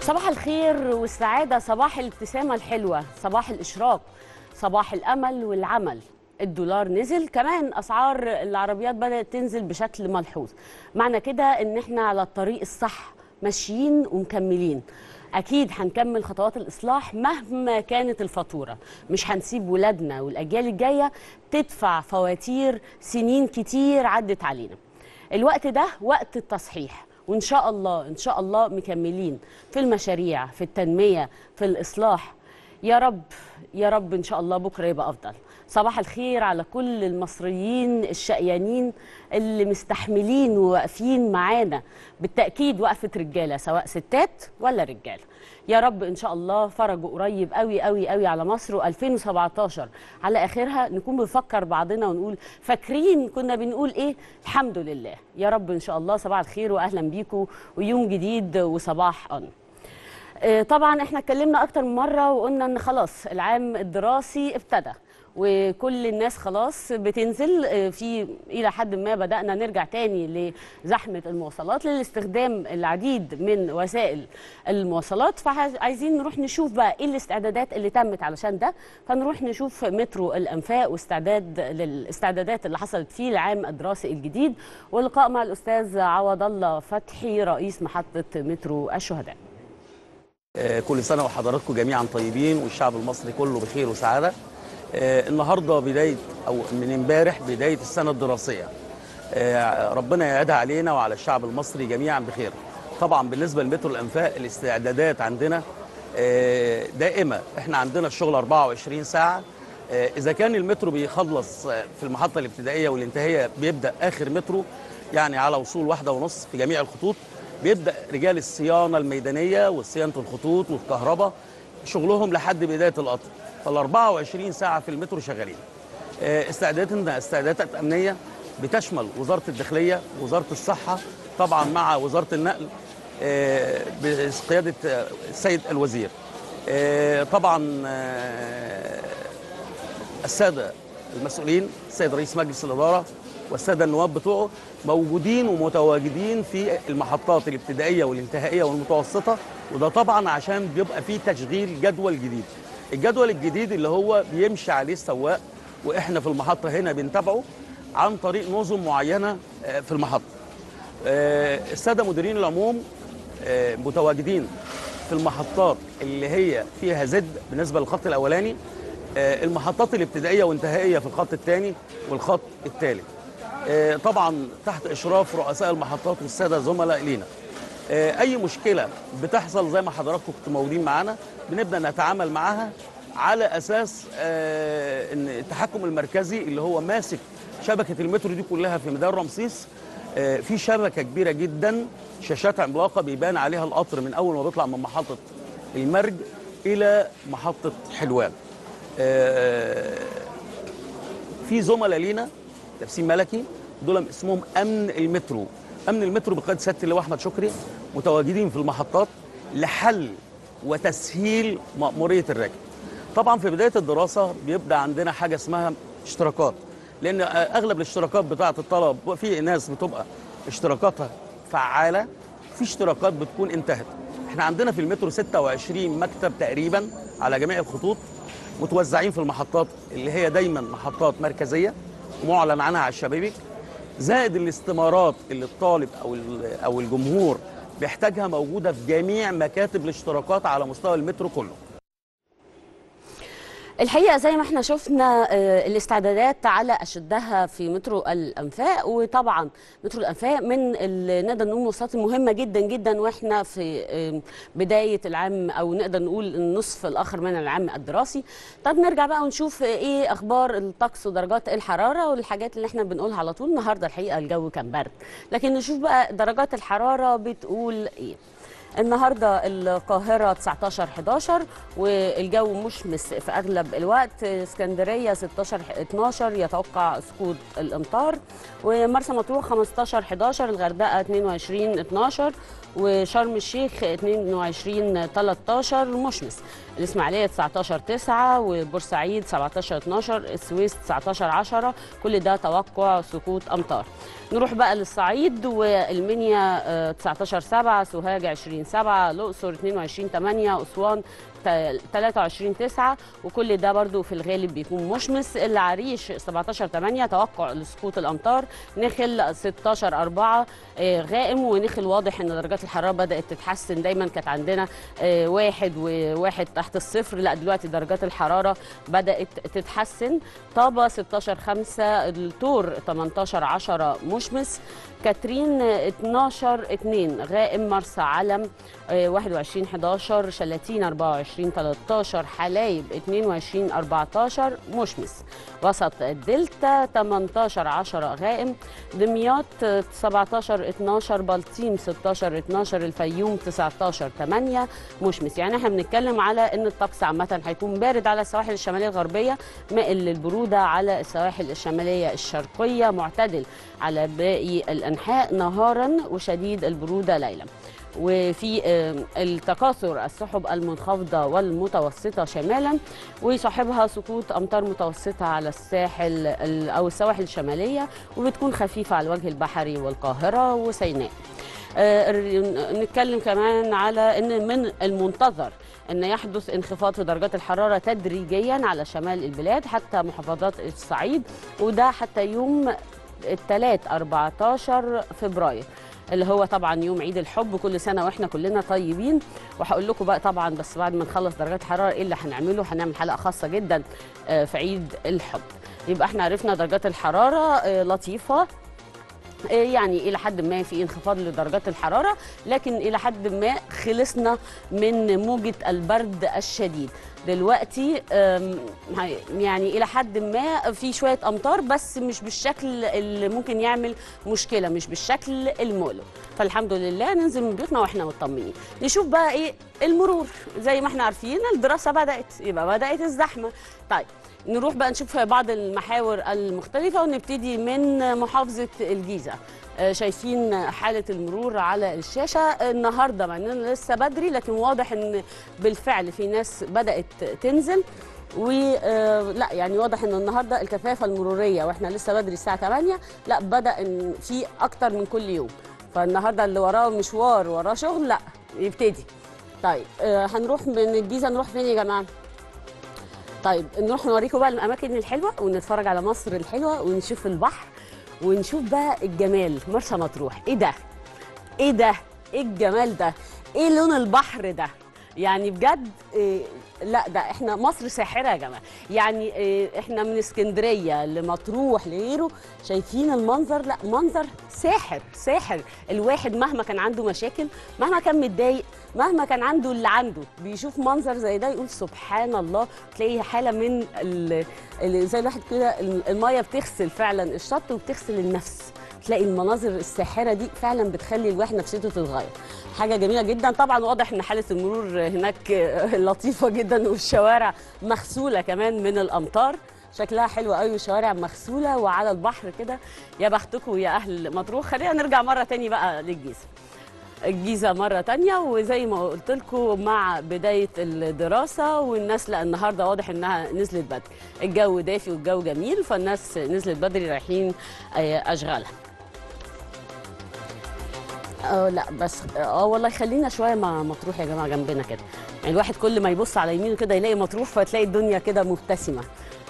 صباح الخير والسعادة صباح الابتسامة الحلوة صباح الإشراق صباح الأمل والعمل الدولار نزل كمان أسعار العربيات بدأت تنزل بشكل ملحوظ معنى كده إن إحنا على الطريق الصح ماشيين ومكملين أكيد هنكمل خطوات الإصلاح مهما كانت الفاتورة مش هنسيب ولادنا والأجيال الجاية تدفع فواتير سنين كتير عدت علينا الوقت ده وقت التصحيح وان شاء الله ان شاء الله مكملين في المشاريع في التنميه في الاصلاح يا رب يا رب ان شاء الله بكره يبقى افضل صباح الخير على كل المصريين الشقيانين اللي مستحملين وواقفين معانا بالتاكيد وقفه رجاله سواء ستات ولا رجاله يا رب ان شاء الله فرجوا قريب قوي قوي قوي على مصر و2017 على اخرها نكون بنفكر بعضنا ونقول فاكرين كنا بنقول ايه الحمد لله يا رب ان شاء الله صباح الخير واهلا بيكم ويوم جديد وصباح ان آه، طبعا احنا اتكلمنا اكتر من مره وقلنا ان خلاص العام الدراسي ابتدى وكل الناس خلاص بتنزل آه، في الى حد ما بدانا نرجع تاني لزحمه المواصلات للاستخدام العديد من وسائل المواصلات فعايزين نروح نشوف بقى ايه الاستعدادات اللي تمت علشان ده فنروح نشوف مترو الانفاق واستعداد للاستعدادات اللي حصلت فيه العام الدراسي الجديد ولقاء مع الاستاذ عوض الله فتحي رئيس محطه مترو الشهداء آه، كل سنة وحضراتكم جميعا طيبين والشعب المصري كله بخير وسعادة آه، النهاردة بداية أو من امبارح بداية السنة الدراسية آه، ربنا يعيدها علينا وعلى الشعب المصري جميعا بخير طبعا بالنسبة لمترو الأنفاق الاستعدادات عندنا آه، دائمة احنا عندنا الشغل 24 ساعة آه، إذا كان المترو بيخلص آه، في المحطة الابتدائية والانتهائية بيبدأ آخر مترو يعني على وصول واحدة ونص في جميع الخطوط بيبدا رجال الصيانه الميدانيه وصيانه الخطوط والكهرباء شغلهم لحد بدايه القطر فال 24 ساعه في المترو شغالين آه، استعداداتنا استعدادات امنيه بتشمل وزاره الداخليه وزاره الصحه طبعا مع وزاره النقل آه، بقياده آه، السيد الوزير آه، طبعا آه، الساده المسؤولين السيد رئيس مجلس الاداره والساده النواب بتوعه موجودين ومتواجدين في المحطات الابتدائيه والانتهائيه والمتوسطه وده طبعا عشان بيبقى فيه تشغيل جدول جديد الجدول الجديد اللي هو بيمشي عليه السواق واحنا في المحطه هنا بنتابعه عن طريق نظم معينه آه، في المحطه آه، الساده مديرين العموم آه، متواجدين في المحطات اللي هي فيها زد بالنسبه للخط الاولاني آه، المحطات الابتدائيه والانتهائيه في الخط الثاني والخط الثالث آه، طبعا تحت اشراف رؤساء المحطات والساده الزملاء لينا آه، اي مشكله بتحصل زي ما حضراتكم كنتوا موجودين معانا بنبدا نتعامل معاها على اساس آه، ان التحكم المركزي اللي هو ماسك شبكه المترو دي كلها في ميدان رمسيس آه، في شبكه كبيره جدا شاشات عملاقه بيبان عليها القطر من اول ما بيطلع من محطه المرج الى محطه حلوان آه، في زملاء لينا تقسيم ملكي دول اسمهم امن المترو امن المترو بقياده سياده اللواء احمد شكري متواجدين في المحطات لحل وتسهيل مأمورية الراكب طبعا في بداية الدراسة بيبدأ عندنا حاجة اسمها اشتراكات لأن أغلب الاشتراكات بتاعة الطلب في ناس بتبقى اشتراكاتها فعالة في اشتراكات بتكون انتهت احنا عندنا في المترو 26 مكتب تقريبا على جميع الخطوط متوزعين في المحطات اللي هي دايما محطات مركزية ومعلن عنها على الشبابيك زائد الاستمارات اللي الطالب او ال- او الجمهور بيحتاجها موجوده في جميع مكاتب الاشتراكات على مستوى المترو كله الحقيقه زي ما احنا شفنا آه، الاستعدادات على اشدها في مترو الانفاق وطبعا مترو الانفاق من ال- نقدر نقول المواصلات المهمه جدا جدا واحنا في آه، بدايه العام او نقدر نقول النصف الاخر من العام الدراسي طب نرجع بقى ونشوف ايه اخبار الطقس ودرجات الحراره والحاجات اللي احنا بنقولها على طول النهارده الحقيقه الجو كان برد لكن نشوف بقى درجات الحراره بتقول ايه النهارده القاهره 19 11 والجو مشمس في اغلب الوقت اسكندريه 16 12 يتوقع سقوط الامطار ومرسى مطروح 15 11 الغردقه 22 12 وشرم الشيخ 22 13 مشمس الاسماعيليه 19 9 وبورسعيد 17 12 السويس 19 10 كل ده توقع سقوط امطار نروح بقى للصعيد والمنيا آه، 19 7 سوهاج 20 21 7 الاقصر 22 8 اسوان 23 9 وكل ده برضو في الغالب بيكون مشمس العريش 17 8 توقع لسقوط الامطار نخل 16 4 غائم ونخل واضح ان درجات الحراره بدات تتحسن دايما كانت عندنا آه، واحد وواحد تحت الصفر لا دلوقتي درجات الحراره بدات تتحسن طابه 16 5 الطور 18 10 مشمس كاترين 12 2 غائم مرسى علم آه، 21 11 شلاتين 24 13 حلايب 22 14 مشمس وسط الدلتا 18 10 غائم دمياط 17 12 بلطيم 16 12 الفيوم 19 8 مشمس يعني احنا بنتكلم على ان الطقس عامه هيكون بارد على السواحل الشماليه الغربيه مائل للبروده على السواحل الشماليه الشرقيه معتدل على باقي الانحاء نهارا وشديد البروده ليلا وفي آه، التكاثر السحب المنخفضه والمتوسطه شمالا ويصاحبها سقوط امطار متوسطه على الساحل ال- او السواحل الشماليه وبتكون خفيفه على الوجه البحري والقاهره وسيناء. آه، الر- نتكلم كمان على ان من المنتظر ان يحدث انخفاض في درجات الحراره تدريجيا على شمال البلاد حتى محافظات الصعيد وده حتى يوم الثلاث 14 فبراير اللي هو طبعا يوم عيد الحب كل سنه واحنا كلنا طيبين وهقول لكم بقى طبعا بس بعد ما نخلص درجات الحراره ايه اللي هنعمله هنعمل حلقه خاصه جدا آه، في عيد الحب يبقى احنا عرفنا درجات الحراره آه، لطيفه آه، يعني الى حد ما في انخفاض لدرجات الحراره لكن الى حد ما خلصنا من موجه البرد الشديد دلوقتي آم، هي- يعني الى حد ما في شويه امطار بس مش بالشكل اللي ممكن يعمل مشكله مش بالشكل المؤلم فالحمد لله ننزل من بيوتنا واحنا مطمنين نشوف بقى ايه المرور زي ما احنا عارفين الدراسه بدات يبقى بدات الزحمه طيب نروح بقى نشوف بعض المحاور المختلفة ونبتدي من محافظة الجيزة آه، شايفين حالة المرور على الشاشة النهاردة مع اننا لسه بدري لكن واضح ان بالفعل في ناس بدأت تنزل ولا يعني واضح ان النهارده الكثافه المروريه واحنا لسه بدري الساعه 8 لا بدا ان في اكتر من كل يوم فالنهارده اللي وراه مشوار وراه شغل لا يبتدي طيب آه، هنروح من الجيزه نروح فين يا جماعه طيب نروح نوريكم بقى الاماكن الحلوه ونتفرج على مصر الحلوه ونشوف البحر ونشوف بقى الجمال مرسى مطروح ايه ده ايه ده ايه الجمال ده ايه لون البحر ده يعني بجد إيه لا ده احنا مصر ساحره يا جماعه يعني إيه احنا من اسكندريه لمطروح لغيره شايفين المنظر لا منظر ساحر ساحر الواحد مهما كان عنده مشاكل مهما كان متضايق مهما كان عنده اللي عنده بيشوف منظر زي ده يقول سبحان الله تلاقي حاله من ال- ال- زي الواحد كده الميه بتغسل فعلا الشط وبتغسل النفس تلاقي المناظر الساحره دي فعلا بتخلي الواحد نفسيته تتغير حاجه جميله جدا طبعا واضح ان حاله المرور هناك لطيفه جدا والشوارع مغسوله كمان من الامطار شكلها حلو قوي والشوارع مغسوله وعلى البحر كده يا بختكم يا اهل مطروح خلينا نرجع مره تاني بقى للجيزه الجيزه مره تانية وزي ما قلت لكم مع بدايه الدراسه والناس لا النهارده واضح انها نزلت بدري الجو دافي والجو جميل فالناس نزلت بدري رايحين آه، اشغالها اه لا بس اه والله خلينا شويه مع مطروح يا جماعه جنبنا كده يعني الواحد كل ما يبص على يمينه كده يلاقي مطروح فتلاقي الدنيا كده مبتسمه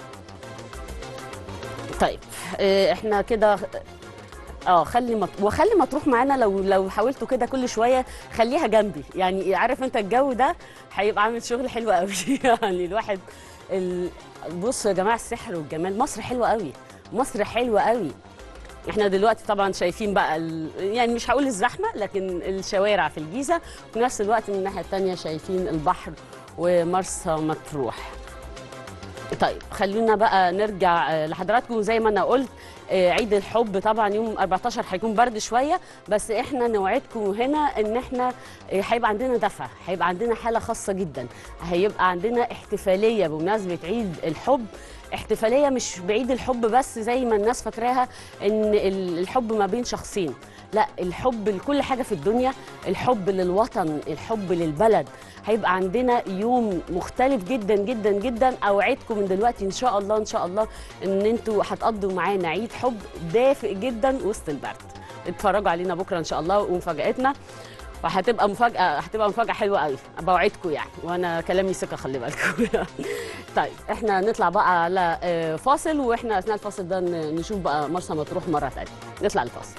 طيب آه، احنا كده اه خلي مط... وخلي مطروح معانا لو لو حاولتوا كده كل شويه خليها جنبي يعني عارف انت الجو ده هيبقى عامل شغل حلو قوي يعني الواحد ال... بصوا يا جماعه السحر والجمال مصر حلوه قوي مصر حلوه قوي احنا دلوقتي طبعا شايفين بقى ال... يعني مش هقول الزحمه لكن الشوارع في الجيزه وفي نفس الوقت من الناحيه الثانيه شايفين البحر ومرسى مطروح طيب خلونا بقى نرجع آه، لحضراتكم زي ما انا قلت آه، عيد الحب طبعا يوم 14 هيكون برد شويه بس احنا نوعدكم هنا ان احنا آه، هيبقى عندنا دفى هيبقى عندنا حاله خاصه جدا هيبقى عندنا احتفاليه بمناسبه عيد الحب احتفاليه مش بعيد الحب بس زي ما الناس فاكراها ان ال- الحب ما بين شخصين لا الحب لكل حاجه في الدنيا الحب للوطن الحب للبلد هيبقى عندنا يوم مختلف جدا جدا جدا اوعدكم من دلوقتي ان شاء الله ان شاء الله ان انتوا هتقضوا معانا عيد حب دافئ جدا وسط البرد اتفرجوا علينا بكره ان شاء الله ومفاجاتنا وهتبقى مفاجاه هتبقى مفاجاه حلوه قوي بوعدكم يعني وانا كلامي ثقه خلي بالكم طيب احنا نطلع بقى على آه، فاصل واحنا اثناء الفاصل ده ن- نشوف بقى مرسى مطروح مره ثانيه نطلع الفاصل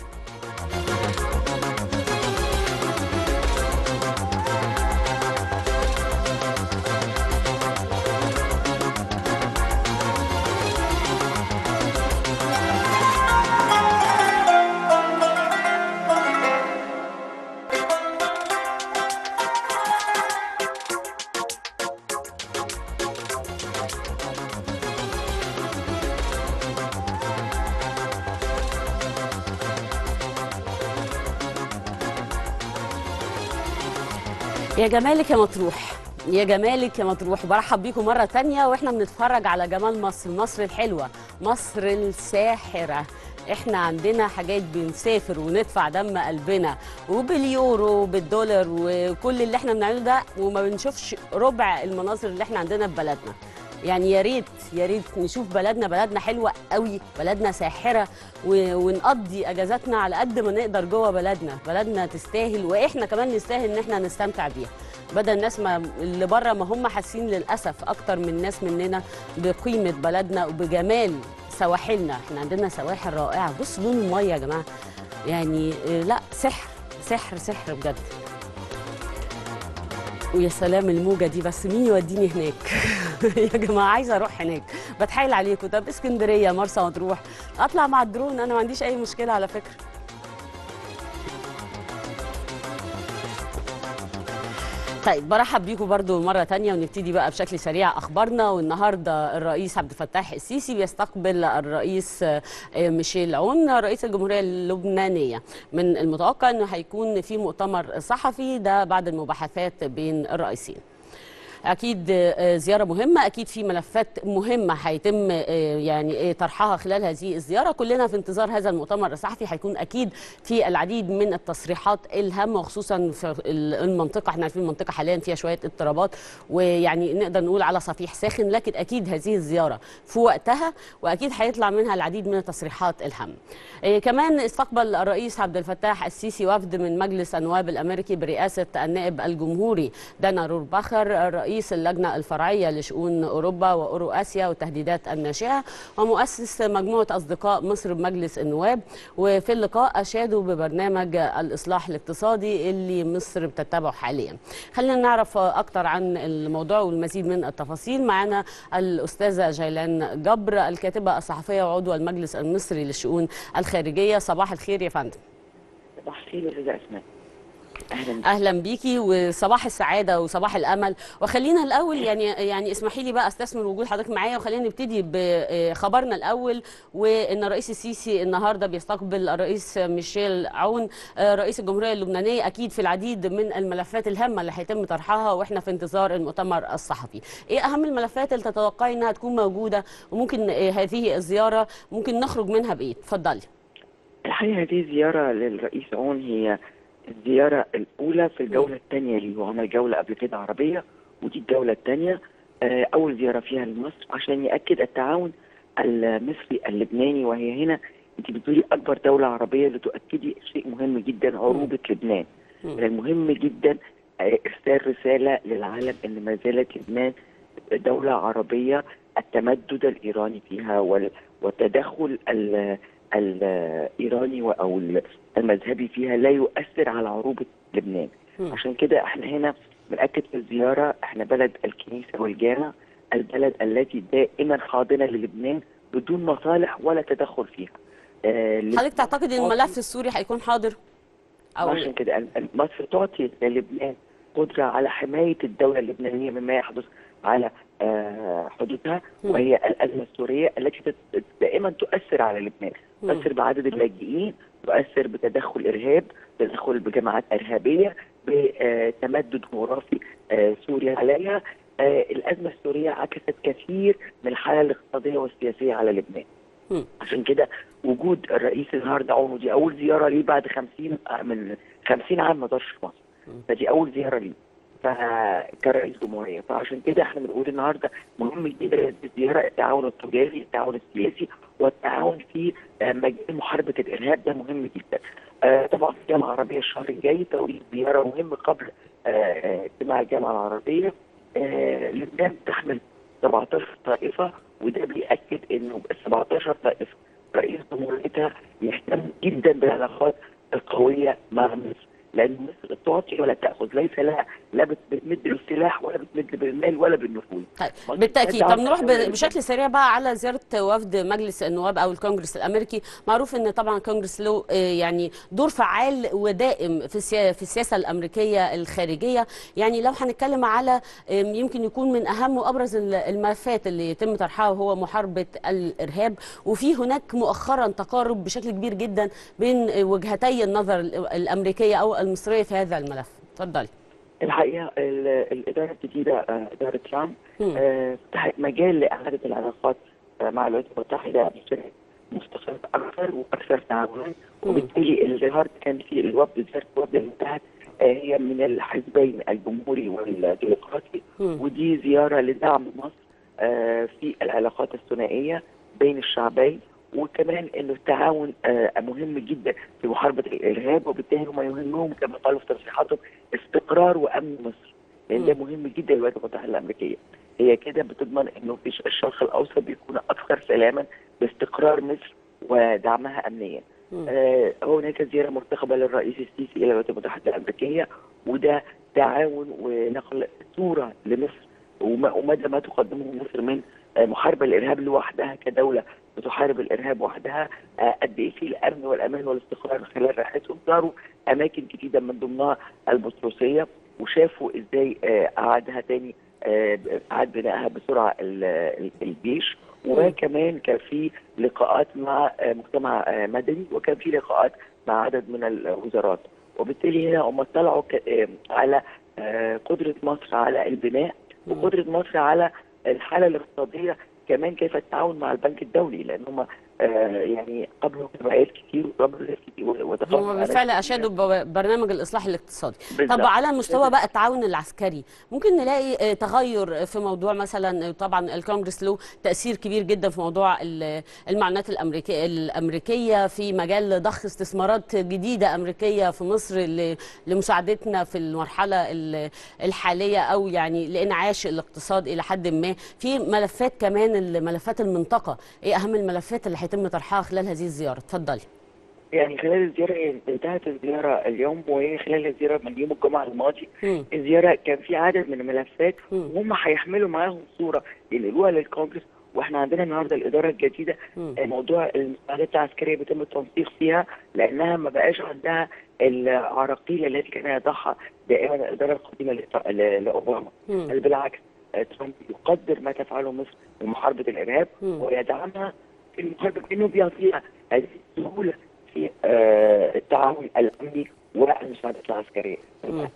يا جمالك يا مطروح يا جمالك يا مطروح برحب بيكم مرة تانية واحنا بنتفرج على جمال مصر مصر الحلوة مصر الساحرة احنا عندنا حاجات بنسافر وندفع دم قلبنا وباليورو وبالدولار وكل اللي احنا بنعمله ده وما بنشوفش ربع المناظر اللي احنا عندنا في بلدنا يعني يا ريت يا ريت نشوف بلدنا بلدنا حلوه قوي بلدنا ساحره و- ونقضي اجازاتنا على قد ما نقدر جوه بلدنا بلدنا تستاهل واحنا كمان نستاهل ان احنا نستمتع بيها بدل الناس ما اللي بره ما هم حاسين للاسف اكتر من ناس مننا بقيمه بلدنا وبجمال سواحلنا احنا عندنا سواحل رائعه بص لون الميه يا جماعه يعني آه، لا سحر سحر سحر بجد ويا سلام الموجة دي بس مين يوديني هناك يا جماعة عايزة أروح هناك بتحايل عليكم طب اسكندرية مرسى مطروح أطلع مع الدرون أنا ما عنديش أي مشكلة على فكرة طيب برحب بيكم برضو مرة تانية ونبتدي بقى بشكل سريع أخبارنا والنهاردة الرئيس عبد الفتاح السيسي بيستقبل الرئيس آه، ميشيل عون رئيس الجمهورية اللبنانية من المتوقع أنه هيكون في مؤتمر صحفي ده بعد المباحثات بين الرئيسين اكيد آه، زياره مهمه اكيد في ملفات مهمه هيتم آه، يعني آه، طرحها خلال هذه الزياره كلنا في انتظار هذا المؤتمر الصحفي هيكون اكيد في العديد من التصريحات الهامه وخصوصا في ال- المنطقه احنا عارفين المنطقه حاليا فيها شويه اضطرابات ويعني نقدر نقول على صفيح ساخن لكن اكيد هذه الزياره في وقتها واكيد هيطلع منها العديد من التصريحات الهامه آه، كمان استقبل الرئيس عبد الفتاح السيسي وفد من مجلس النواب الامريكي برئاسه النائب الجمهوري دانا رورباخر رئيس اللجنه الفرعيه لشؤون اوروبا واورو اسيا والتهديدات الناشئه ومؤسس مجموعه اصدقاء مصر بمجلس النواب وفي اللقاء اشادوا ببرنامج الاصلاح الاقتصادي اللي مصر بتتبعه حاليا خلينا نعرف اكتر عن الموضوع والمزيد من التفاصيل معنا الاستاذه جيلان جبر الكاتبه الصحفيه وعضو المجلس المصري للشؤون الخارجيه صباح الخير يا فندم صباح الخير يا استاذ اسماء اهلا بك. اهلا بيكي وصباح السعاده وصباح الامل وخلينا الاول يعني يعني اسمحي لي بقى استثمر وجود حضرتك معايا وخلينا نبتدي بخبرنا الاول وان الرئيس السيسي النهارده بيستقبل الرئيس ميشيل عون آه، رئيس الجمهوريه اللبنانيه اكيد في العديد من الملفات الهامه اللي هيتم طرحها واحنا في انتظار المؤتمر الصحفي ايه اهم الملفات اللي تتوقعي انها تكون موجوده وممكن آه، هذه الزياره ممكن نخرج منها بايه اتفضلي الحقيقه هذه زياره للرئيس عون هي الزياره الاولى في الجوله الثانيه ليه هو عمل جوله قبل كده عربيه ودي الجوله الثانيه اول زياره فيها لمصر عشان ياكد التعاون المصري اللبناني وهي هنا انت بتقولي اكبر دوله عربيه لتؤكدي شيء مهم جدا عروبه لبنان مم. من المهم جدا آه، ارسال رساله للعالم ان ما زالت لبنان دوله عربيه التمدد الايراني فيها وال- والتدخل ال- الايراني و- او ال- المذهبي فيها لا يؤثر على عروبه لبنان مم. عشان كده احنا هنا بنأكد في الزياره احنا بلد الكنيسه والجامع البلد التي دائما حاضنه للبنان بدون مصالح ولا تدخل فيها آه، حضرتك تعتقد ان الملف السوري هيكون حاضر او عشان كده ال- ال- مصر تعطي للبنان قدرة على حماية الدولة اللبنانية مما يحدث على آه، حدودها مم. وهي الأزمة السورية التي تت- دائما تؤثر على لبنان مم. تؤثر بعدد اللاجئين تؤثر بتدخل إرهاب تدخل بجماعات إرهابية بتمدد جغرافي آه، سوريا عليها آه، الأزمة السورية عكست كثير من الحالة الاقتصادية والسياسية على لبنان مم. عشان كده وجود الرئيس النهارده عون ودي اول زياره ليه بعد 50 من 50 عام ما زارش في مصر فدي اول زياره ليه فكرئيس جمهوريه فعشان كده احنا بنقول النهارده مهم جدا هذه الزياره التعاون التجاري التعاون السياسي والتعاون في آه، مجال محاربه الارهاب ده مهم جدا آه، طبعا الجامعه العربيه الشهر الجاي توقيت زياره مهمه قبل آه، آه، اجتماع الجامعه العربيه آه، لبنان تحمل 17 طائفه وده بيأكد انه ال 17 طائفه رئيس جمهوريتها يهتم جدا بالعلاقات القويه مع مصر لان مصر تعطي ولا تاخذ ليس لها لا بت- بتمد بالسلاح ولا بتمد بالمال ولا بالنفوذ طيب مصر بالتاكيد تدعم طب نروح ب- الدولة بشكل سريع بقى على زياره وفد مجلس النواب او الكونجرس الامريكي معروف ان طبعا الكونجرس له آه، يعني دور فعال ودائم في السيا- في السياسه الامريكيه الخارجيه يعني لو هنتكلم على آم، يمكن يكون من اهم وابرز ال- الملفات اللي يتم طرحها هو محاربه الارهاب وفي هناك مؤخرا تقارب بشكل كبير جدا بين آه، وجهتي النظر ال- الامريكيه او المصريه في هذا الملف اتفضلي الحقيقه ال- الاداره الجديده آه، اداره ترامب مم. آه، فتحت مجال لاعاده العلاقات آه، مع الولايات المتحده بشكل مستقر اكثر واكثر تعاونا وبالتالي الزيارة كان في الوفد زياره الوفد المتحد آه، هي من الحزبين الجمهوري والديمقراطي مم. ودي زياره لدعم مصر آه، في العلاقات الثنائيه بين الشعبين وكمان انه التعاون آه، مهم جدا في محاربه الارهاب وبالتالي هم يهمهم كما قالوا في تصريحاتهم استقرار وامن مصر لان ده مهم جدا للولايات المتحده الامريكيه هي كده بتضمن انه في الشرق الاوسط بيكون اكثر سلاما باستقرار مصر ودعمها امنيا. مم. آه هناك زياره مرتقبه للرئيس السيسي الى الولايات المتحده الامريكيه وده تعاون ونقل صوره لمصر وما- ومدى ما تقدمه مصر من آه، محاربه الارهاب لوحدها كدوله بتحارب الارهاب وحدها آه، قد ايه في الامن والامان والاستقرار خلال رحلتهم زاروا اماكن جديده من ضمنها البطرسيه وشافوا ازاي آه، اعادها تاني آه، اعاد بنائها بسرعه ال- ال- الجيش وكمان كان في لقاءات مع آه، مجتمع آه، مدني وكان في لقاءات مع عدد من الوزارات وبالتالي هنا هم اطلعوا ك- آه، على آه، قدره مصر على البناء وقدره مصر على الحاله الاقتصاديه كمان كيف التعاون مع البنك الدولي لان هم يعني قبلوا جمعيات كتير وقبلوا ناس كتير وتفاوضوا هم على بالفعل ناس اشادوا ببرنامج الاصلاح الاقتصادي بالظبط. طب على مستوى بقى التعاون العسكري ممكن نلاقي آه، تغير في موضوع مثلا آه، طبعا الكونجرس له تاثير كبير جدا في موضوع ال- المعونات الامريكيه الامريكيه في مجال ضخ استثمارات جديده امريكيه في مصر ل- لمساعدتنا في المرحله ال- الحاليه او يعني لانعاش الاقتصاد الى حد ما في ملفات كمان ملفات المنطقه ايه اهم الملفات اللي هيتم طرحها خلال هذه الزياره اتفضلي يعني خلال الزيارة هي انتهت الزيارة اليوم وهي خلال الزيارة من يوم الجمعة الماضي مم. الزيارة كان في عدد من الملفات مم. وهم هيحملوا معاهم صورة ينقلوها للكونجرس واحنا عندنا النهارده الاداره الجديده مم. آه، موضوع المساعدات العسكريه بيتم التنسيق فيها لانها ما بقاش عندها العراقيل التي كان يضعها دائما الاداره القديمه لت- ل- لاوباما مم. بل بالعكس آه، ترامب يقدر ما تفعله مصر في محاربه الارهاب مم. ويدعمها في المحاربه بانه بيعطيها هذه السهوله في آه، التعاون الامني والمساعدات العسكريه. مم.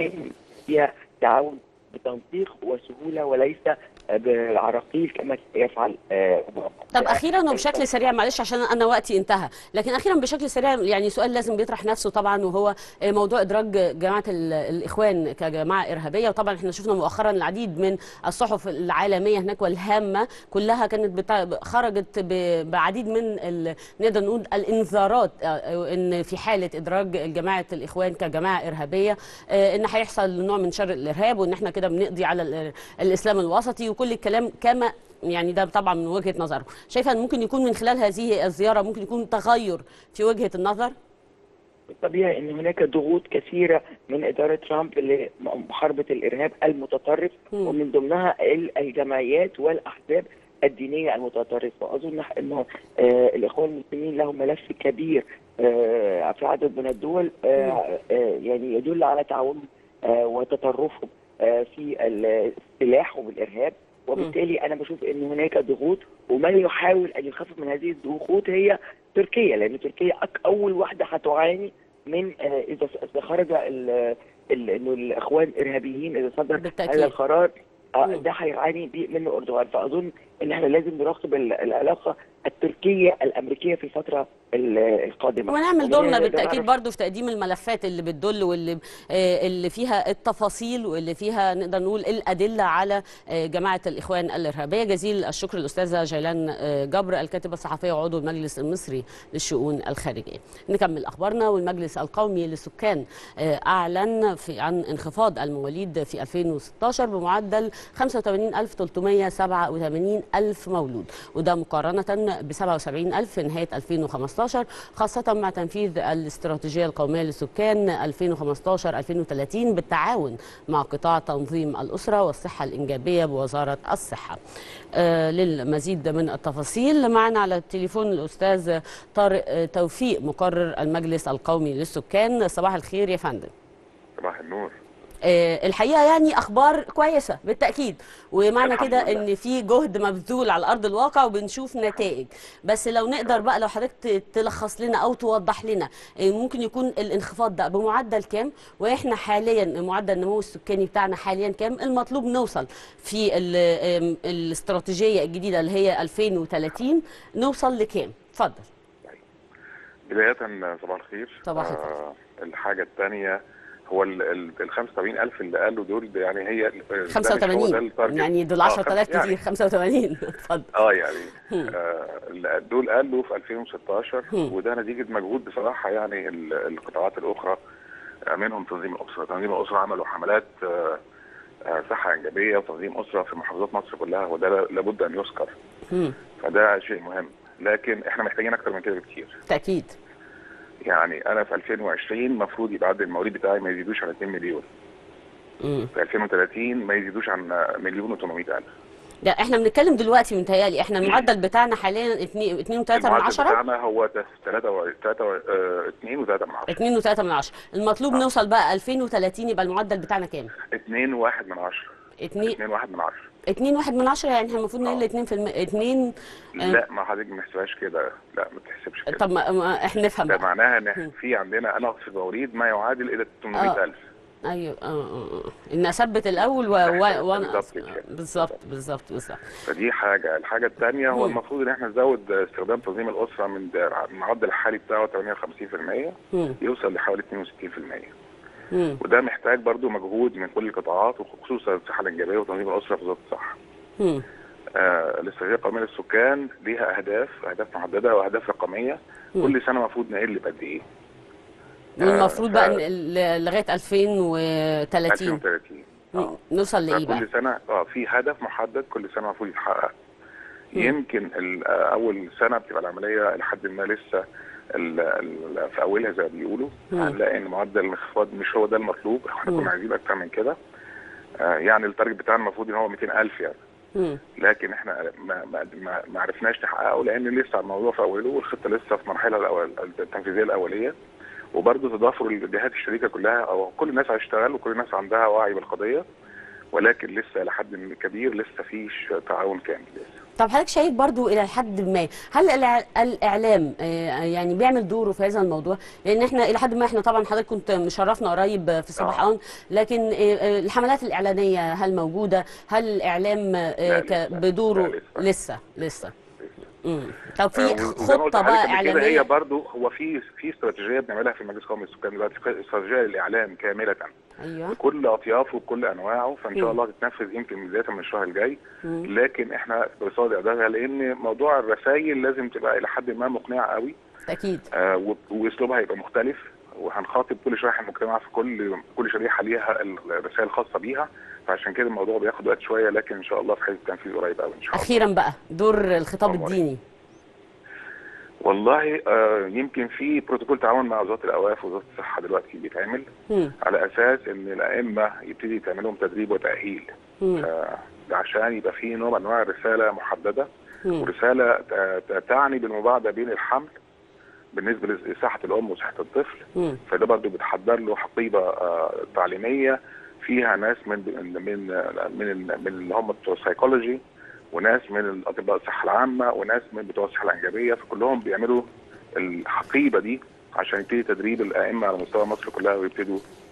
فيها تعاون بتنسيق وسهوله وليس آه، بالعراقيل كما يفعل آه، اوباما. طب اخيرا وبشكل سريع معلش عشان انا وقتي انتهى لكن اخيرا بشكل سريع يعني سؤال لازم بيطرح نفسه طبعا وهو موضوع ادراج جماعه ال- الاخوان كجماعه ارهابيه وطبعا احنا شفنا مؤخرا العديد من الصحف العالميه هناك والهامه كلها كانت بتاع خرجت ب- بعديد من ال- نقدر نقول الانذارات آه، ان في حاله ادراج جماعه الاخوان كجماعه ارهابيه آه، ان هيحصل نوع من شر الارهاب وان احنا كده بنقضي على ال- الاسلام الوسطي وكل الكلام كما يعني ده طبعا من وجهه نظره شايفه ان ممكن يكون من خلال هذه الزياره ممكن يكون تغير في وجهه النظر طبيعي ان هناك ضغوط كثيره من اداره ترامب لمحاربه الارهاب المتطرف مم. ومن ضمنها ال- الجمعيات والاحزاب الدينيه المتطرفه واظن انه آه الاخوان المسلمين لهم ملف كبير آه في عدد من الدول آه آه يعني يدل على تعاونهم آه وتطرفهم آه في السلاح وبالارهاب وبالتالي انا بشوف ان هناك ضغوط ومن يحاول ان يخفف من هذه الضغوط هي تركيا لان تركيا أك اول واحده هتعاني من آه، اذا اذا خرج ال- ال- انه الاخوان ارهابيين اذا صدر بالتأكيد. هذا القرار آه، مم. ده هيعاني بيه منه اردوغان فاظن ان احنا لازم نراقب ال- العلاقه التركيه الامريكيه في الفتره ال- القادمه ونعمل دورنا وده- ده بالتاكيد نعرف- برضو في تقديم الملفات اللي بتدل واللي آه، اللي فيها التفاصيل واللي فيها نقدر نقول الادله على آه، جماعه الاخوان الارهابيه جزيل الشكر الاستاذه جيلان آه، جبر الكاتبه الصحفيه وعضو المجلس المصري للشؤون الخارجيه نكمل اخبارنا والمجلس القومي للسكان آه، اعلن في عن انخفاض المواليد في 2016 بمعدل 85387 الف مولود وده مقارنه ب 77000 في نهايه 2015 خاصه مع تنفيذ الاستراتيجيه القوميه للسكان 2015 2030 بالتعاون مع قطاع تنظيم الاسره والصحه الانجابيه بوزاره الصحه. آه للمزيد من التفاصيل معنا على التليفون الاستاذ طارق آه، توفيق مقرر المجلس القومي للسكان صباح الخير يا فندم. صباح النور آه، الحقيقه يعني اخبار كويسه بالتاكيد ومعنى الحمد كده لله. ان في جهد مبذول على ارض الواقع وبنشوف نتائج بس لو نقدر بقى لو حضرتك ت- تلخص لنا او توضح لنا آه، ممكن يكون الانخفاض ده بمعدل كام واحنا حاليا معدل النمو السكاني بتاعنا حاليا كام المطلوب نوصل في ال- آم، الاستراتيجيه الجديده اللي هي 2030 نوصل لكام اتفضل بداية صباح الخير صباح الخير. آه الحاجة الثانية هو ال ال ال 85000 اللي قالوا دول يعني هي ال- ده مش هو ده 85 التارجت. يعني دول آه، 10000 خم- يعني كتير 85 اتفضل اه يعني آه ال- دول قالوا في 2016 هم. وده نتيجة مجهود بصراحة يعني ال- القطاعات الأخرى آه، منهم تنظيم الأسرة تنظيم الأسرة عملوا حملات آه، آه، صحة إنجابية وتنظيم أسرة في محافظات مصر كلها وده لابد أن يذكر مم. فده شيء مهم لكن احنا محتاجين أكتر من كده بكتير تاكيد يعني انا في 2020 المفروض يبقى عدد المواليد بتاعي ما يزيدوش عن 2 مليون مم. في 2030 ما يزيدوش عن مليون و800 الف لا احنا بنتكلم دلوقتي متهيألي احنا المعدل بتاعنا حاليا 2 2 و3 من المعدل 10 بتاعنا هو 3 3 2 و3 من 10 2 و3 من 10 المطلوب آه. نوصل بقى 2030 يبقى المعدل بتاعنا كام 2 1 من 10 2 2 1 من 10 2 1 من 10 يعني احنا المفروض نقل آه. 2 في الم... 2 آه. لا ما حضرتك ما نحسبهاش كده لا ما تحسبش كده طب ما... ما احنا نفهم ده بقى معناها ان إحنا في عندنا نقص في المواليد ما يعادل الى 800 الف ايوه اه اه اه ان اثبت الاول و... و... وانا بالظبط كده. بالظبط بالظبط بالظبط فدي حاجه الحاجه الثانيه هو مم. المفروض ان احنا نزود استخدام تنظيم الاسره من المعدل الحالي بتاعه 58% مم. يوصل لحوالي 62% مم. وده محتاج برضو مجهود من كل القطاعات وخصوصا الصحه الانجابيه وتنظيم الاسره في وزاره الصحه. مم. آه الاستراتيجيه القوميه للسكان ليها اهداف اهداف محدده واهداف رقميه مم. كل سنه المفروض نقل بقد ايه؟ والمفروض ف- بقى ن- ل- لغايه 2030 2030 اه نوصل لايه بقى كل سنه اه في هدف محدد كل سنه المفروض يتحقق مم. يمكن ال- آه، اول سنه بتبقى العمليه لحد ما لسه ال- ال- في اولها زي ما بيقولوا مم. هنلاقي ان معدل الانخفاض مش هو ده المطلوب احنا مم. كنا عايزين اكتر من كده آه، يعني التارجت بتاعنا المفروض ان هو 200000 يعني مم. لكن احنا ما ما ما, ما عرفناش نحققه لان لسه الموضوع في اوله والخطه لسه في مرحله الأول التنفيذيه الاوليه وبرضه تضافر الجهات الشريكه كلها او كل الناس هتشتغل وكل الناس عندها وعي بالقضيه ولكن لسه لحد كبير لسه فيش تعاون كامل لسه طب حضرتك شايف برضو الى حد ما هل الإع- الاعلام آه، يعني بيعمل دوره في هذا الموضوع لان احنا الى حد ما احنا طبعا حضرتك كنت مشرفنا قريب في صباح آه. اون لكن آه، آه، الحملات الاعلانيه هل موجوده هل الاعلام آه، لا، ك- لسه. بدوره لا، لسه. لسه لسه مم. طب آه، في وزي ما قلت خطه بقى لحضرتك قبل كده هي اعلانيه برضه هو في في استراتيجيه بنعملها في المجلس القومي للسكان دلوقتي استراتيجيه للاعلام كامله ايوه بكل اطيافه وبكل انواعه فان مم. شاء الله تتنفذ يمكن بدايه من الشهر الجاي مم. لكن احنا بصدد اعدادها لان موضوع الرسائل لازم تبقى الى حد ما مقنعه قوي اكيد آه و- واسلوبها هيبقى مختلف وهنخاطب كل شريحه المجتمع في كل كل شريحه ليها الرسائل الخاصه بيها فعشان كده الموضوع بياخد وقت شويه لكن ان شاء الله في حيز التنفيذ قريب قوي ان شاء الله اخيرا بقى دور الخطاب طبعاً. الديني والله آه يمكن في بروتوكول تعاون مع وزاره الاوقاف ووزاره الصحه دلوقتي بيتعمل مم. على اساس ان الائمه يبتدي تعمل لهم تدريب وتاهيل مم. آه ده عشان يبقى في نوع من انواع الرساله محدده مم. ورساله ت- ت- تعني بالمباعده بين الحمل بالنسبه لصحه الام وصحه الطفل مم. فده برضه بتحضر له حقيبه آه، تعليميه فيها ناس من من من من, من اللي هم بتوع السايكولوجي وناس من الاطباء الصحه العامه وناس من بتوع الصحه الانجابيه فكلهم بيعملوا الحقيبه دي عشان يبتدي تدريب الائمه على مستوى مصر كلها ويبتدوا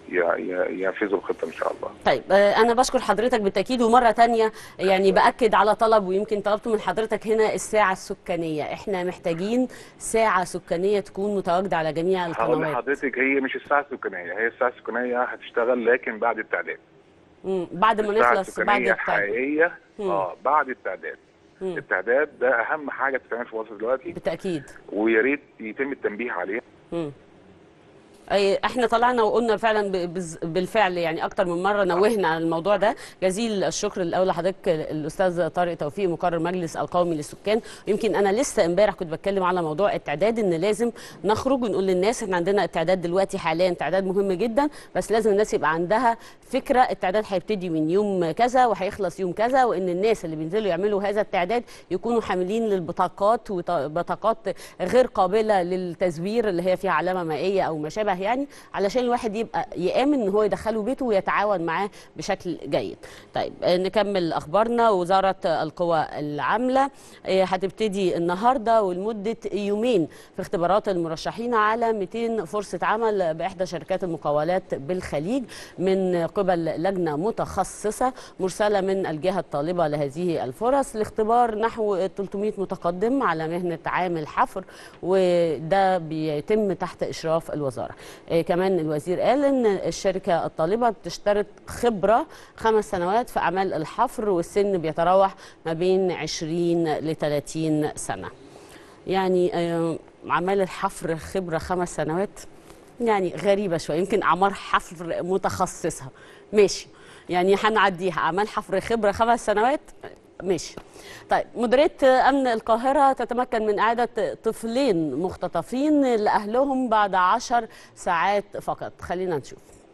ي- ي- ينفذوا الخطه ان شاء الله طيب آه، انا بشكر حضرتك بالتاكيد ومره تانية يعني باكد على طلب ويمكن طلبته من حضرتك هنا الساعه السكانيه احنا محتاجين ساعه سكانيه تكون متواجده على جميع هقول القنوات لحضرتك هي مش الساعه السكانيه هي الساعه السكانيه هتشتغل لكن بعد التعداد مم، بعد ما الساعه نخلص بعد السكانيه التعداد الحقيقيه مم. اه بعد التعداد مم. التعداد ده اهم حاجه بتتعمل في مصر دلوقتي بالتاكيد ويا ريت يتم التنبيه عليه مم. أي احنا طلعنا وقلنا فعلا ب- بز- بالفعل يعني اكتر من مره نوهنا عن الموضوع ده جزيل الشكر الاول لحضرتك الاستاذ طارق توفيق مقرر مجلس القومي للسكان يمكن انا لسه امبارح كنت بتكلم على موضوع التعداد ان لازم نخرج ونقول للناس احنا عندنا التعداد دلوقتي حاليا تعداد مهم جدا بس لازم الناس يبقى عندها فكره التعداد هيبتدي من يوم كذا وهيخلص يوم كذا وان الناس اللي بينزلوا يعملوا هذا التعداد يكونوا حاملين للبطاقات وبطاقات غير قابله للتزوير اللي هي فيها علامه مائيه او ما شابه يعني علشان الواحد يبقى يامن ان هو يدخله بيته ويتعاون معاه بشكل جيد. طيب آه، نكمل اخبارنا وزاره القوى العامله آه، هتبتدي النهارده ولمده يومين في اختبارات المرشحين على 200 فرصه عمل باحدى شركات المقاولات بالخليج من قبل لجنه متخصصه مرسله من الجهه الطالبه لهذه الفرص لاختبار نحو 300 متقدم على مهنه عامل حفر وده بيتم تحت اشراف الوزاره. آه، كمان الوزير قال ان الشركه الطالبه بتشترط خبره خمس سنوات في اعمال الحفر والسن بيتراوح ما بين 20 ل 30 سنه. يعني آه، اعمال الحفر خبره خمس سنوات يعني غريبه شويه يمكن اعمار حفر متخصصه ماشي يعني هنعديها اعمال حفر خبره خمس سنوات ماشي طيب مديريه امن القاهره تتمكن من اعاده طفلين مختطفين لاهلهم بعد عشر ساعات فقط خلينا نشوف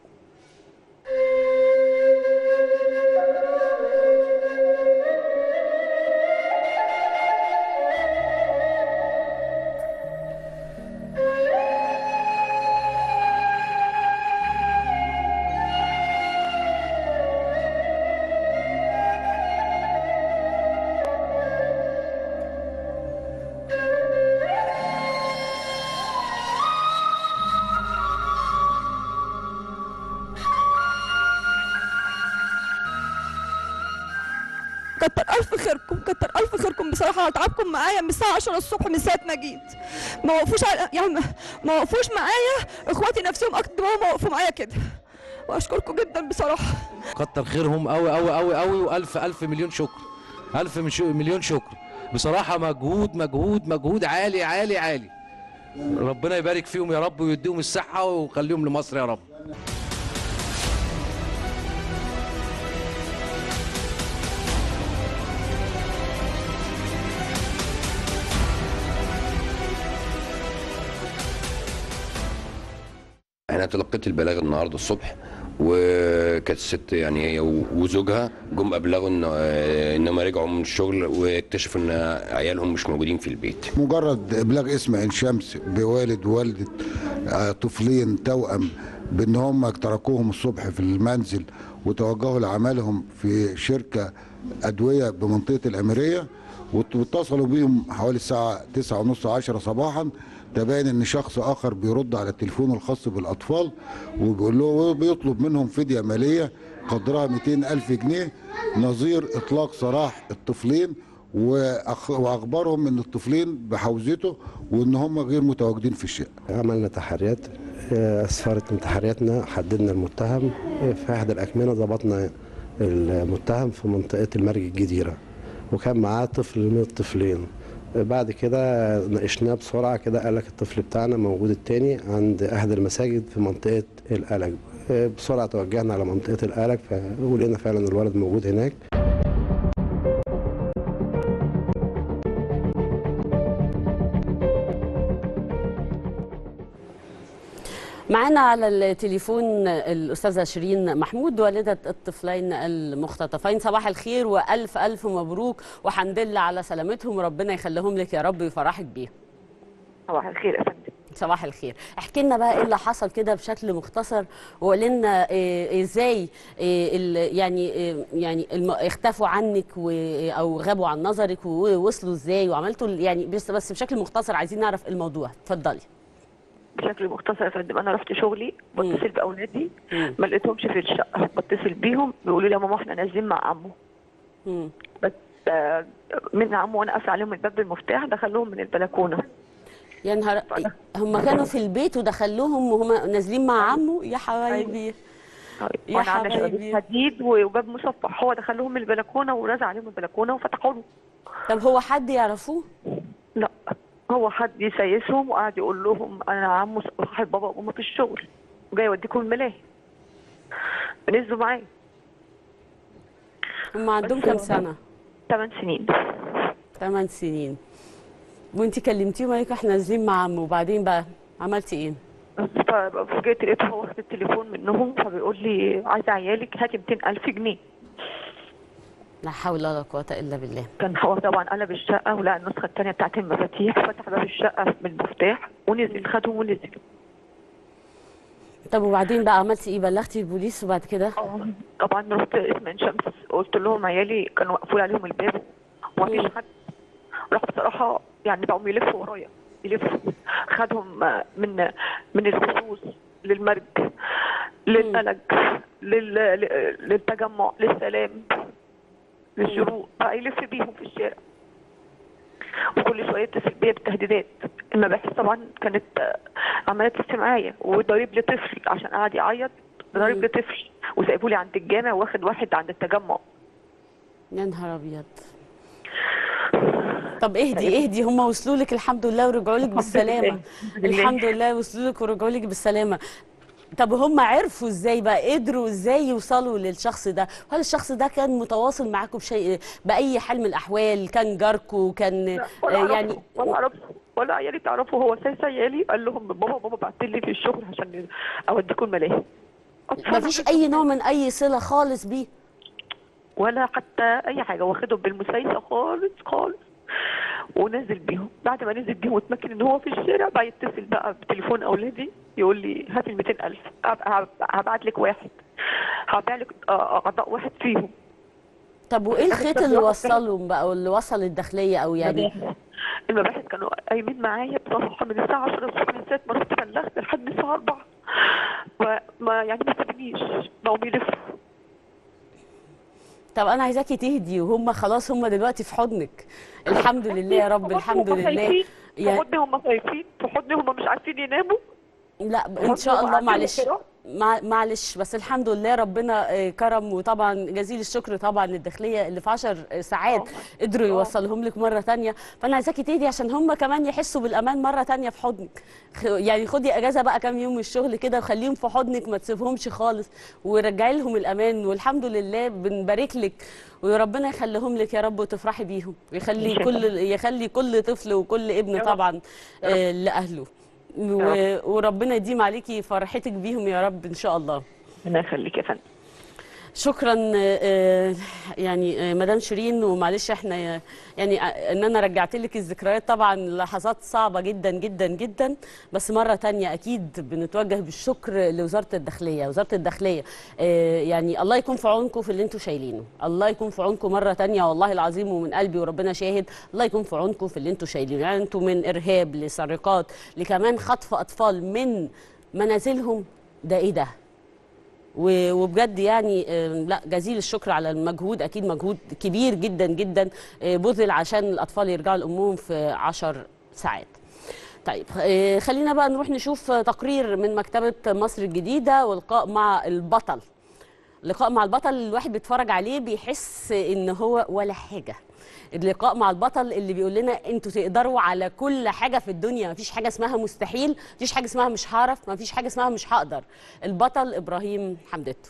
كتر الف خيركم كتر الف خيركم بصراحه تعبكم معايا من الساعه 10 الصبح من ساعه ما جيت ما وقفوش على يعني ما- ما وقفوش معايا اخواتي نفسهم اكتر ما وقفوا معايا كده واشكركم جدا بصراحه كتر خيرهم قوي قوي قوي قوي والف الف مليون شكر الف مش- مليون شكر بصراحه مجهود مجهود مجهود عالي عالي عالي ربنا يبارك فيهم يا رب ويديهم الصحه ويخليهم لمصر يا رب انا تلقيت البلاغ النهارده الصبح وكانت الست يعني هي وزوجها جم ابلغوا ان انهم رجعوا من الشغل واكتشفوا ان عيالهم مش موجودين في البيت مجرد ابلاغ اسم عين شمس بوالد ووالده آه، طفلين توأم بان هم تركوهم الصبح في المنزل وتوجهوا لعملهم في شركه ادويه بمنطقه الاميريه وات- واتصلوا بيهم حوالي الساعه 9 ونص 10 صباحا تبين ان شخص اخر بيرد على التليفون الخاص بالاطفال وبيقول له بيطلب منهم فديه ماليه قدرها 200 الف جنيه نظير اطلاق سراح الطفلين وأخ- واخبرهم ان الطفلين بحوزته وان هم غير متواجدين في الشقه عملنا تحريات آه، اسفرت من تحرياتنا حددنا المتهم آه، في احدى الاكمنه ضبطنا المتهم في منطقه المرج الجديره وكان معاه طفل من الطفلين آه، بعد كده ناقشناه بسرعه كده قال لك الطفل بتاعنا موجود التاني عند احدى المساجد في منطقه القلق آه، بسرعه توجهنا على منطقه القلق ف- ولقينا فعلا الولد موجود هناك معانا على التليفون الأستاذة شيرين محمود والدة الطفلين المختطفين صباح الخير وألف ألف مبروك وحمد لله على سلامتهم وربنا يخليهم لك يا رب ويفرحك بيهم صباح الخير يا فندم صباح الخير احكي لنا بقى ايه اللي حصل كده بشكل مختصر وقول لنا إيه ازاي إيه ال- يعني إيه يعني الم- اختفوا عنك و او غابوا عن نظرك ووصلوا ازاي وعملتوا ال- يعني بس بس بشكل مختصر عايزين نعرف الموضوع اتفضلي بشكل مختصر يا فندم انا رحت شغلي مم. بتصل باولادي مم. ما لقيتهمش في الشقه بتصل بيهم بيقولوا لي يا ماما احنا نازلين مع عمو مم. بس آه، من عمو وانا قافله عليهم الباب بالمفتاح دخلوهم من البلكونه يا نهار هم كانوا في البيت ودخلوهم وهم نازلين مع عمه يا حبايبي يا وانا على حبايبي. شبابيك حديد وباب مصفح هو دخلهم من البلكونه ورزع عليهم البلكونه وفتحوا له طب هو حد يعرفوه لا هو حد يسيسهم وقعد يقول لهم انا عمو صاحب بابا وماما في الشغل وجاي اوديكم الملاهي نزلوا معايا هم عندهم كام سنه 8 سنين 8 سنين وانت كلمتيهم قالك احنا نازلين مع عمه وبعدين بقى عملتي ايه ففوجئت لقيته هو واخد التليفون منهم فبيقول لي عايزه عيالك هاتي 200000 جنيه لا حول ولا قوه الا بالله كان هو طبعا قلب الشقه ولقى النسخه الثانيه بتاعت المفاتيح فتح باب الشقه بالمفتاح ونزل خدهم ونزل طب وبعدين بقى عملتي ايه بلغتي البوليس وبعد كده طبعا رحت اسم عين شمس قلت لهم عيالي كانوا مقفول عليهم الباب ومفيش حد راح بصراحه يعني بقوا يلفوا ورايا يلفوا خدهم آه، من من الخصوص للمرج للملج لل... ل- للتجمع للسلام للشروق بقى يلف بيهم في الشارع وكل شويه يتصل بيا بالتهديدات المباحث طبعا كانت آه، عماله تتصل معايا وضارب لي طفل عشان قعد يعيط ضارب لي طفل وسايبه لي عند الجامع واخد واحد عند التجمع يا نهار ابيض طب اهدي اهدي هم وصلوا لك الحمد لله ورجعوا لك بالسلامه الحمد لله. الحمد لله وصلوا لك ورجعوا لك بالسلامه طب هم عرفوا ازاي بقى قدروا ازاي يوصلوا للشخص ده هل الشخص ده كان متواصل معاكم بشيء باي حال من الاحوال كان جاركو كان ولا آه، يعني يعني ولا اعرفه ولا عيالي تعرفوا هو سايس عيالي قال لهم بابا بابا بعت لي في الشغل عشان اوديكم الملاهي ما فيش اي نوع من اي صله خالص بيه ولا حتى اي حاجه واخدهم بالمسايسه خالص خالص ونزل بيهم بعد ما نزل بيهم واتمكن ان هو في الشارع بقى يتصل بقى بتليفون اولادي يقول لي هات ال 200000 هبعت لك واحد هبيع لك آه، اعضاء واحد فيهم طب وايه الخيط اللي وصلهم بقى واللي وصل الداخليه او يعني المباحث كانوا قايمين معايا بصراحه من الساعه 10 الصبح من ساعه ما رحت بلغت لحد الساعه 4 وما يعني ما سابنيش بقوا بيلفوا طب انا عايزاكي تهدي وهم خلاص هم دلوقتي في حضنك الحمد لله يا رب الحمد هم لله خايفين في يا- حضني هم خايفين في حضني هم مش عارفين يناموا لا ان شاء الله عندهم معلش اضطراب. مع معلش بس الحمد لله ربنا آه، كرم وطبعا جزيل الشكر طبعا للداخليه اللي في 10 ساعات قدروا يوصلهم لك مره تانية فانا عايزاكي تهدي عشان هم كمان يحسوا بالامان مره تانية في حضنك خ- يعني خدي اجازه بقى كام يوم من الشغل كده وخليهم في حضنك ما تسيبهمش خالص ورجعي لهم الامان والحمد لله بنبارك لك وربنا يخليهم لك يا رب وتفرحي بيهم ويخلي إن شاء كل يخلي كل طفل وكل ابن يا رب. طبعا آه، لاهله و- وربنا يديم عليكي فرحتك بيهم يا رب ان شاء الله ربنا يخليك يا فندم شكرا آه، يعني آه، مدام شيرين ومعلش احنا يعني آه، ان انا رجعت لك الذكريات طبعا لحظات صعبه جدا جدا جدا بس مره تانية اكيد بنتوجه بالشكر لوزاره الداخليه وزاره الداخليه آه، يعني الله يكون في عونكم في اللي انتم شايلينه الله يكون في عونكم مره تانية والله العظيم ومن قلبي وربنا شاهد الله يكون في عونكم في اللي انتم شايلينه يعني انتم من ارهاب لسرقات لكمان خطف اطفال من منازلهم ده ايه ده و- وبجد يعني آه، لا جزيل الشكر على المجهود اكيد مجهود كبير جدا جدا آه، بذل عشان الاطفال يرجعوا لامهم في عشر ساعات طيب آه، خلينا بقى نروح نشوف آه، تقرير من مكتبه مصر الجديده ولقاء مع البطل لقاء مع البطل الواحد بيتفرج عليه بيحس ان هو ولا حاجه اللقاء مع البطل اللي بيقول لنا انتوا تقدروا على كل حاجه في الدنيا مفيش حاجه اسمها مستحيل مفيش حاجه اسمها مش هعرف مفيش حاجه اسمها مش هقدر البطل ابراهيم حمدتو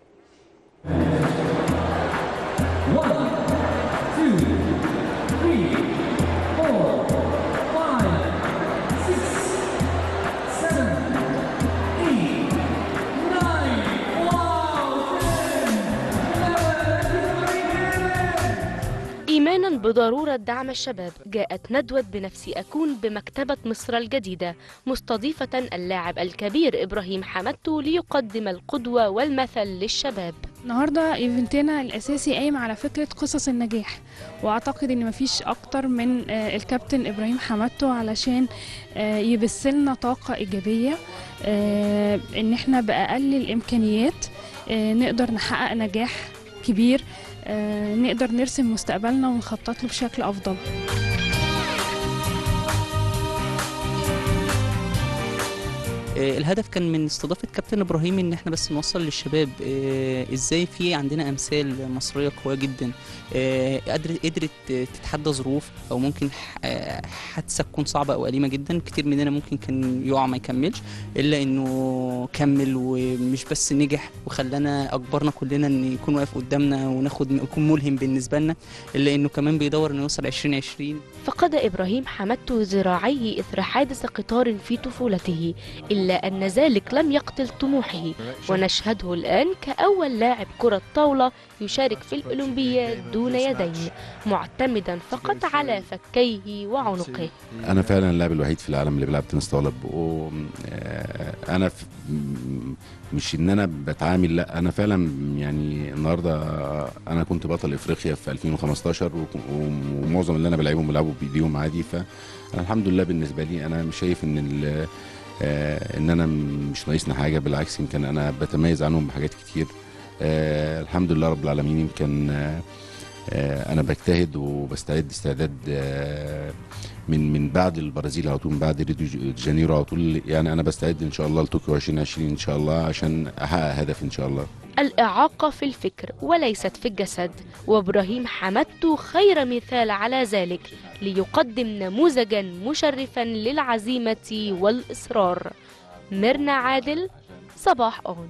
إيمانا بضرورة دعم الشباب جاءت ندوة بنفسي أكون بمكتبة مصر الجديدة مستضيفة اللاعب الكبير إبراهيم حمدتو ليقدم القدوة والمثل للشباب النهارده ايفنتنا الاساسي قايم على فكره قصص النجاح واعتقد ان مفيش اكتر من آه، الكابتن ابراهيم حمادته علشان آه، يبث لنا طاقه ايجابيه آه، ان احنا باقل الامكانيات آه، نقدر نحقق نجاح كبير آه، نقدر نرسم مستقبلنا ونخطط له بشكل افضل آه، الهدف كان من استضافة كابتن إبراهيم إن إحنا بس نوصل للشباب آه، إزاي في عندنا أمثال مصرية قوية جدا آه، قدرت قدرت تتحدى ظروف أو ممكن ح- آه، حادثة تكون صعبة أو أليمة جدا كتير مننا ممكن كان يقع ما يكملش إلا إنه كمل ومش بس نجح وخلانا أجبرنا كلنا إن يكون واقف قدامنا وناخد يكون ملهم بالنسبة لنا إلا إنه كمان بيدور إنه يوصل 2020 فقد إبراهيم حمادته ذراعيه إثر حادث قطار في طفولته إلا أن ذلك لم يقتل طموحه ونشهده الآن كأول لاعب كرة طاولة يشارك في الأولمبياد دون يدين معتمدا فقط على فكيه وعنقه انا فعلا اللاعب الوحيد في العالم اللي بيلعب تنس طاوله وانا مش ان انا بتعامل لا انا فعلا يعني النهارده انا كنت بطل افريقيا في 2015 وك- ومعظم اللي انا بلعبهم بيلعبوا بايديهم عادي فالحمد لله بالنسبه لي انا مش شايف ان ال- آه، ان انا مش ناقصني حاجه بالعكس يمكن انا بتميز عنهم بحاجات كتير آه، الحمد لله رب العالمين يمكن آه، آه، انا بجتهد وبستعد استعداد آه، من من بعد البرازيل على طول من بعد ريو دي جانيرو على طول يعني انا بستعد ان شاء الله لطوكيو 2020 ان شاء الله عشان احقق هدفي ان شاء الله الإعاقة في الفكر وليست في الجسد وإبراهيم حمادته خير مثال على ذلك ليقدم نموذجا مشرفا للعزيمة والإصرار ميرنا عادل صباح أون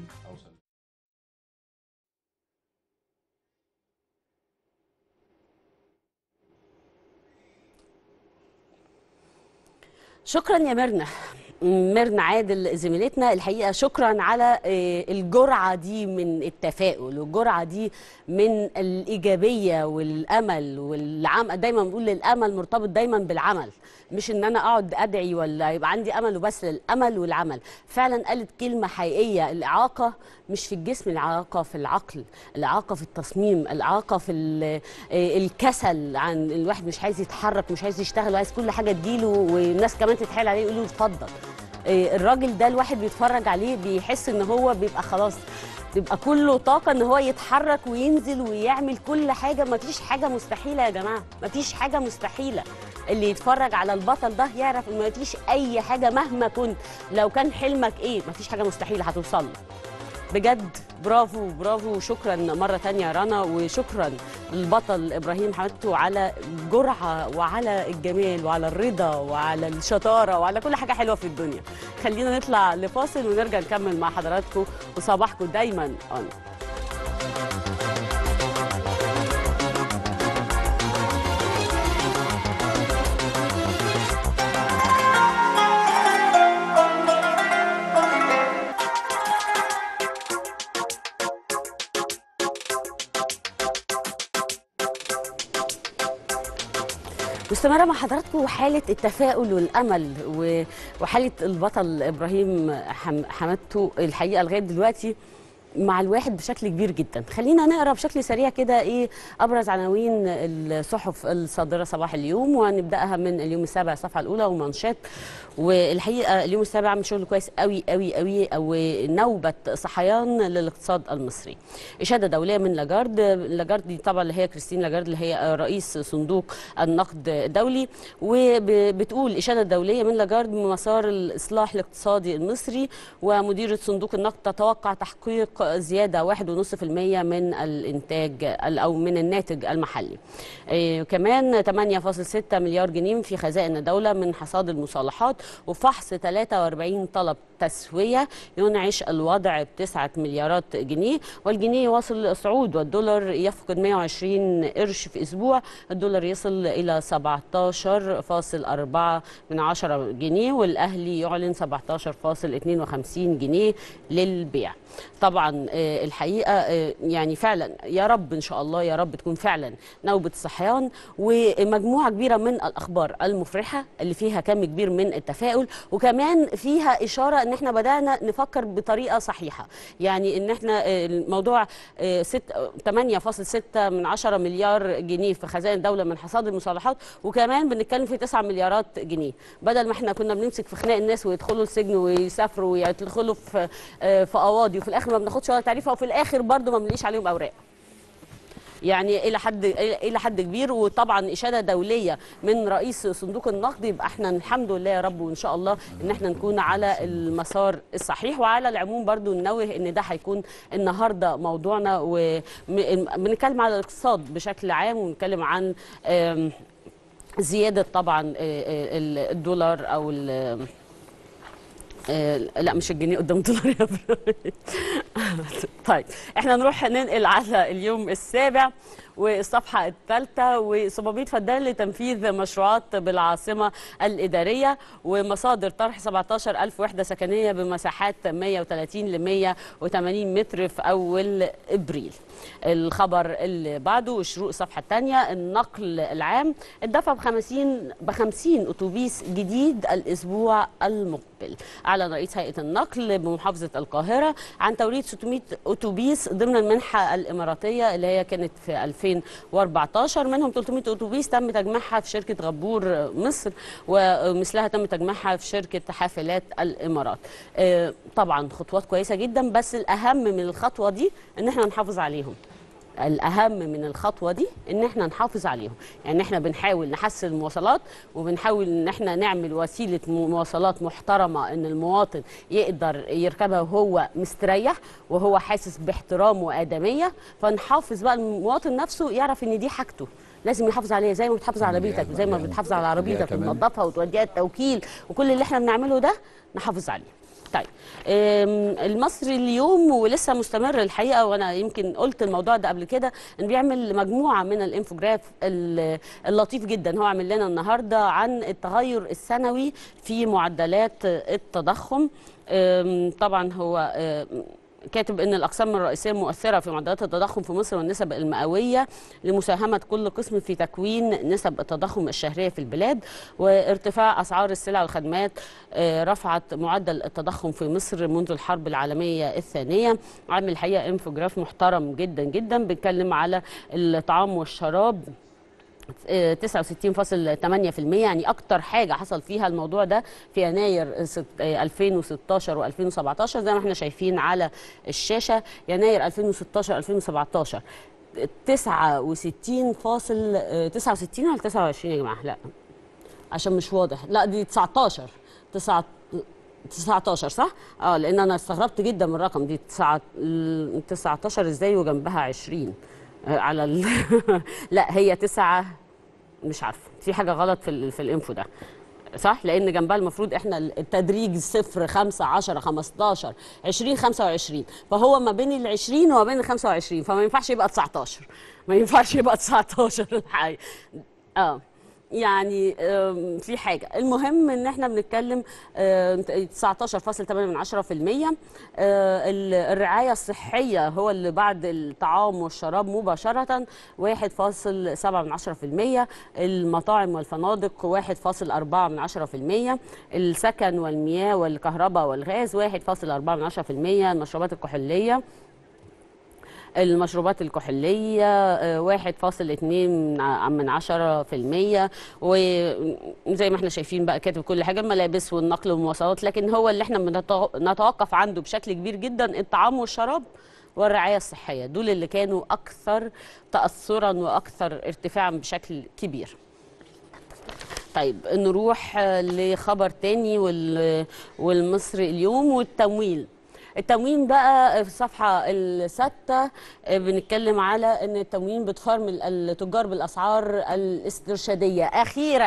شكرا يا ميرنا ميرنا عادل زميلتنا الحقيقه شكرا على آه، الجرعه دي من التفاؤل والجرعه دي من الايجابيه والامل والعمل دايما بنقول الامل مرتبط دايما بالعمل مش ان انا اقعد ادعي ولا يبقى عندي امل وبس الامل والعمل فعلا قالت كلمه حقيقيه الاعاقه مش في الجسم الاعاقه في العقل الاعاقه في التصميم الاعاقه في ال- آه، الكسل عن الواحد مش عايز يتحرك مش عايز يشتغل وعايز كل حاجه تجيله والناس كمان تتحايل عليه يقولوا اتفضل آه، الراجل ده الواحد بيتفرج عليه بيحس ان هو بيبقى خلاص بيبقى كله طاقه ان هو يتحرك وينزل ويعمل كل حاجه ما فيش حاجه مستحيله يا جماعه ما فيش حاجه مستحيله اللي يتفرج على البطل ده يعرف ان ما فيش اي حاجه مهما كنت لو كان حلمك ايه ما فيش حاجه مستحيله هتوصل له بجد برافو برافو وشكرا مرة تانية يا رنا وشكرا للبطل إبراهيم حمادته على الجرعة وعلى الجمال وعلى الرضا وعلى الشطارة وعلى كل حاجة حلوة في الدنيا خلينا نطلع لفاصل ونرجع نكمل مع حضراتكم وصباحكم دايما أنا مستمرة مع حضراتكم حالة التفاؤل والأمل و- وحالة البطل إبراهيم حم- حمادته الحقيقة لغاية دلوقتي مع الواحد بشكل كبير جدا خلينا نقرا بشكل سريع كده ايه ابرز عناوين الصحف الصادره صباح اليوم وهنبداها من اليوم السابع الصفحه الاولى ومانشات والحقيقه اليوم السابع عامل شغل كويس قوي قوي قوي او نوبه صحيان للاقتصاد المصري اشاده دوليه من لاجارد لاجارد دي طبعا اللي هي كريستين لاجارد اللي هي رئيس صندوق النقد الدولي وبتقول اشاده دوليه من لاجارد بمسار الاصلاح الاقتصادي المصري ومديره صندوق النقد تتوقع تحقيق زياده 1.5% من الانتاج او من الناتج المحلي إيه كمان 8.6 مليار جنيه في خزائن الدوله من حصاد المصالحات وفحص 43 طلب تسوية ينعش الوضع بتسعة مليارات جنيه والجنيه يواصل الصعود والدولار يفقد 120 قرش في أسبوع الدولار يصل إلى 17.4 من عشرة جنيه والأهلي يعلن 17.52 جنيه للبيع طبعا طبعا آه، الحقيقه آه، يعني فعلا يا رب ان شاء الله يا رب تكون فعلا نوبه صحيان ومجموعه كبيره من الاخبار المفرحه اللي فيها كم كبير من التفاؤل وكمان فيها اشاره ان احنا بدانا نفكر بطريقه صحيحه يعني ان احنا آه، الموضوع آه، ست- آه، 8.6 من 10 مليار جنيه في خزائن الدوله من حصاد المصالحات وكمان بنتكلم في 9 مليارات جنيه بدل ما احنا كنا بنمسك في خناق الناس ويدخلوا السجن ويسافروا ويدخلوا في آه، في قواضي وفي الاخر ما بناخدش ولا تعريفه وفي الاخر برضه ما بنلاقيش عليهم اوراق يعني الى حد الى حد كبير وطبعا اشاده دوليه من رئيس صندوق النقد يبقى احنا الحمد لله يا رب وان شاء الله ان احنا نكون على المسار الصحيح وعلى العموم برضو ننوه ان ده هيكون النهارده موضوعنا وبنتكلم على الاقتصاد بشكل عام ونتكلم عن آم، زياده طبعا آه، آه، الدولار او ال- آه، لا مش الجنيه قدام الدولار يا إبراهيم. طيب احنا نروح ننقل على اليوم السابع والصفحة الثالثة و700 فدان لتنفيذ مشروعات بالعاصمة الإدارية ومصادر طرح 17 ألف وحدة سكنية بمساحات 130 ل 180 متر في أول إبريل الخبر اللي بعده وشروق الصفحة الثانية النقل العام الدفع ب 50 ب 50 أتوبيس جديد الأسبوع المقبل أعلن رئيس هيئة النقل بمحافظة القاهرة عن توريد 600 أتوبيس ضمن المنحة الإماراتية اللي هي كانت في 2014 منهم 300 أتوبيس تم تجميعها في شركة غبور مصر ومثلها تم تجميعها في شركة حافلات الإمارات آه، طبعا خطوات كويسة جدا بس الأهم من الخطوة دي إن احنا نحافظ عليهم الاهم من الخطوه دي ان احنا نحافظ عليهم يعني احنا بنحاول نحسن المواصلات وبنحاول ان احنا نعمل وسيله مواصلات محترمه ان المواطن يقدر يركبها وهو مستريح وهو حاسس باحترام وادميه فنحافظ بقى المواطن نفسه يعرف ان دي حاجته لازم يحافظ عليها زي ما بتحافظ على بيتك زي ما بتحافظ على عربيتك كمان. وتنظفها وتوديها التوكيل وكل اللي احنا بنعمله ده نحافظ عليه طيب أم، المصري اليوم ولسه مستمر الحقيقه وانا يمكن قلت الموضوع ده قبل كده ان بيعمل مجموعه من الانفوجراف ال- اللطيف جدا هو عامل لنا النهارده عن التغير السنوي في معدلات التضخم أم، طبعا هو أم، كاتب ان الاقسام الرئيسيه المؤثره في معدلات التضخم في مصر والنسب المئويه لمساهمه كل قسم في تكوين نسب التضخم الشهريه في البلاد وارتفاع اسعار السلع والخدمات آه، رفعت معدل التضخم في مصر منذ الحرب العالميه الثانيه عامل الحقيقه انفوجراف محترم جدا جدا بيتكلم على الطعام والشراب آه، 69.8% يعني اكتر حاجه حصل فيها الموضوع ده في يناير ست- آه، 2016 و2017 زي ما احنا شايفين على الشاشه يناير 2016 2017 69 فاصل آه، 69 ولا 29 يا جماعه لا عشان مش واضح لا دي 19 9 19 صح؟ اه لان انا استغربت جدا من الرقم دي 9 19 ازاي وجنبها 20 آه، على ال... لا هي 9 مش عارفه في حاجه غلط في ال... في الانفو ده صح لان جنبها المفروض احنا التدريج صفر 5 10 15 20 25 فهو ما بين ال 20 وما بين ال 25 فما ينفعش يبقى 19 ما ينفعش يبقى 19 الحقيقه اه يعني آم، في حاجة المهم ان احنا بنتكلم آم، 19.8 من 10% آه، ال- الرعاية الصحية هو اللي بعد الطعام والشراب مباشرة 1.7 من 10% المطاعم والفنادق 1.4 من 10% السكن والمياه والكهرباء والغاز 1.4 من 10% المشروبات الكحولية المشروبات الكحولية آه، 1.2 من عشرة في المية وزي ما احنا شايفين بقى كاتب كل حاجة الملابس والنقل والمواصلات لكن هو اللي احنا بنتو- نتوقف عنده بشكل كبير جدا الطعام والشراب والرعاية الصحية دول اللي كانوا أكثر تأثرا وأكثر ارتفاعا بشكل كبير طيب نروح آه، لخبر تاني وال- والمصري اليوم والتمويل التموين بقى في الصفحة الستة آه، بنتكلم على ان التموين بتفرمل التجار بالاسعار الاسترشادية اخيرا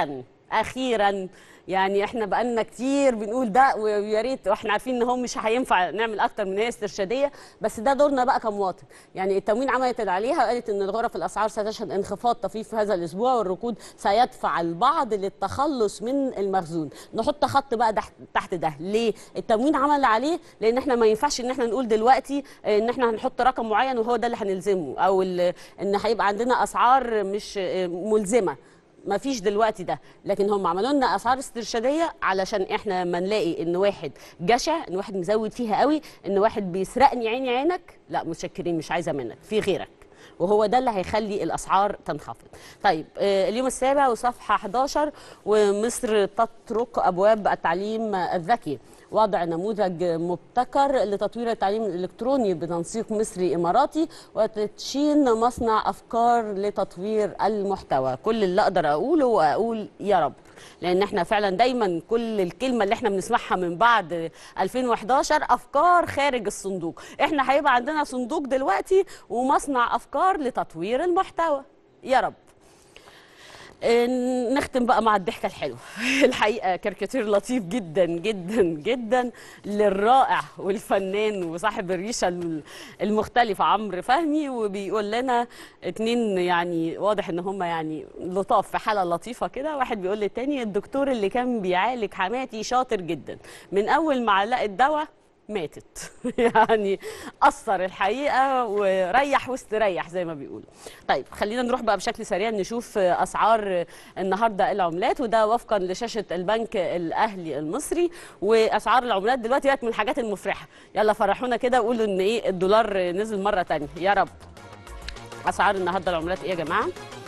اخيرا يعني احنا بقالنا كتير بنقول ده ويا ريت واحنا عارفين ان هو مش هينفع نعمل اكتر من هي استرشاديه بس ده دورنا بقى كمواطن يعني التموين عملت اللي عليها وقالت ان الغرف الاسعار ستشهد انخفاض طفيف في هذا الاسبوع والركود سيدفع البعض للتخلص من المخزون نحط خط بقى تحت تحت ده ليه التموين عمل اللي عليه لان احنا ما ينفعش ان احنا نقول دلوقتي آه، ان احنا هنحط رقم معين وهو ده اللي هنلزمه او ال- ان هيبقى عندنا اسعار مش آه، ملزمه ما فيش دلوقتي ده لكن هم عملوا لنا اسعار استرشاديه علشان احنا لما نلاقي ان واحد جشع ان واحد مزود فيها قوي ان واحد بيسرقني عيني عينك لا متشكرين مش عايزه منك في غيرك وهو ده اللي هيخلي الاسعار تنخفض. طيب آه، اليوم السابع وصفحه 11 ومصر تطرق ابواب التعليم الذكي. وضع نموذج مبتكر لتطوير التعليم الالكتروني بتنسيق مصري اماراتي وتدشين مصنع افكار لتطوير المحتوى كل اللي اقدر اقوله واقول يا رب لان احنا فعلا دايما كل الكلمه اللي احنا بنسمعها من بعد 2011 افكار خارج الصندوق احنا هيبقى عندنا صندوق دلوقتي ومصنع افكار لتطوير المحتوى يا رب آه، نختم بقى مع الضحكه الحلوه الحقيقه كاريكاتير لطيف جدا جدا جدا للرائع والفنان وصاحب الريشه الم- المختلفه عمرو فهمي وبيقول لنا اتنين يعني واضح ان هم يعني لطاف في حاله لطيفه كده واحد بيقول للتاني الدكتور اللي كان بيعالج حماتي شاطر جدا من اول معلقه دواء ماتت يعني أثر الحقيقة وريح واستريح زي ما بيقولوا طيب خلينا نروح بقى بشكل سريع نشوف أسعار النهاردة العملات وده وفقا لشاشة البنك الأهلي المصري وأسعار العملات دلوقتي بقت من الحاجات المفرحة يلا فرحونا كده وقولوا إن إيه الدولار نزل مرة تانية يا رب أسعار النهاردة العملات إيه يا جماعة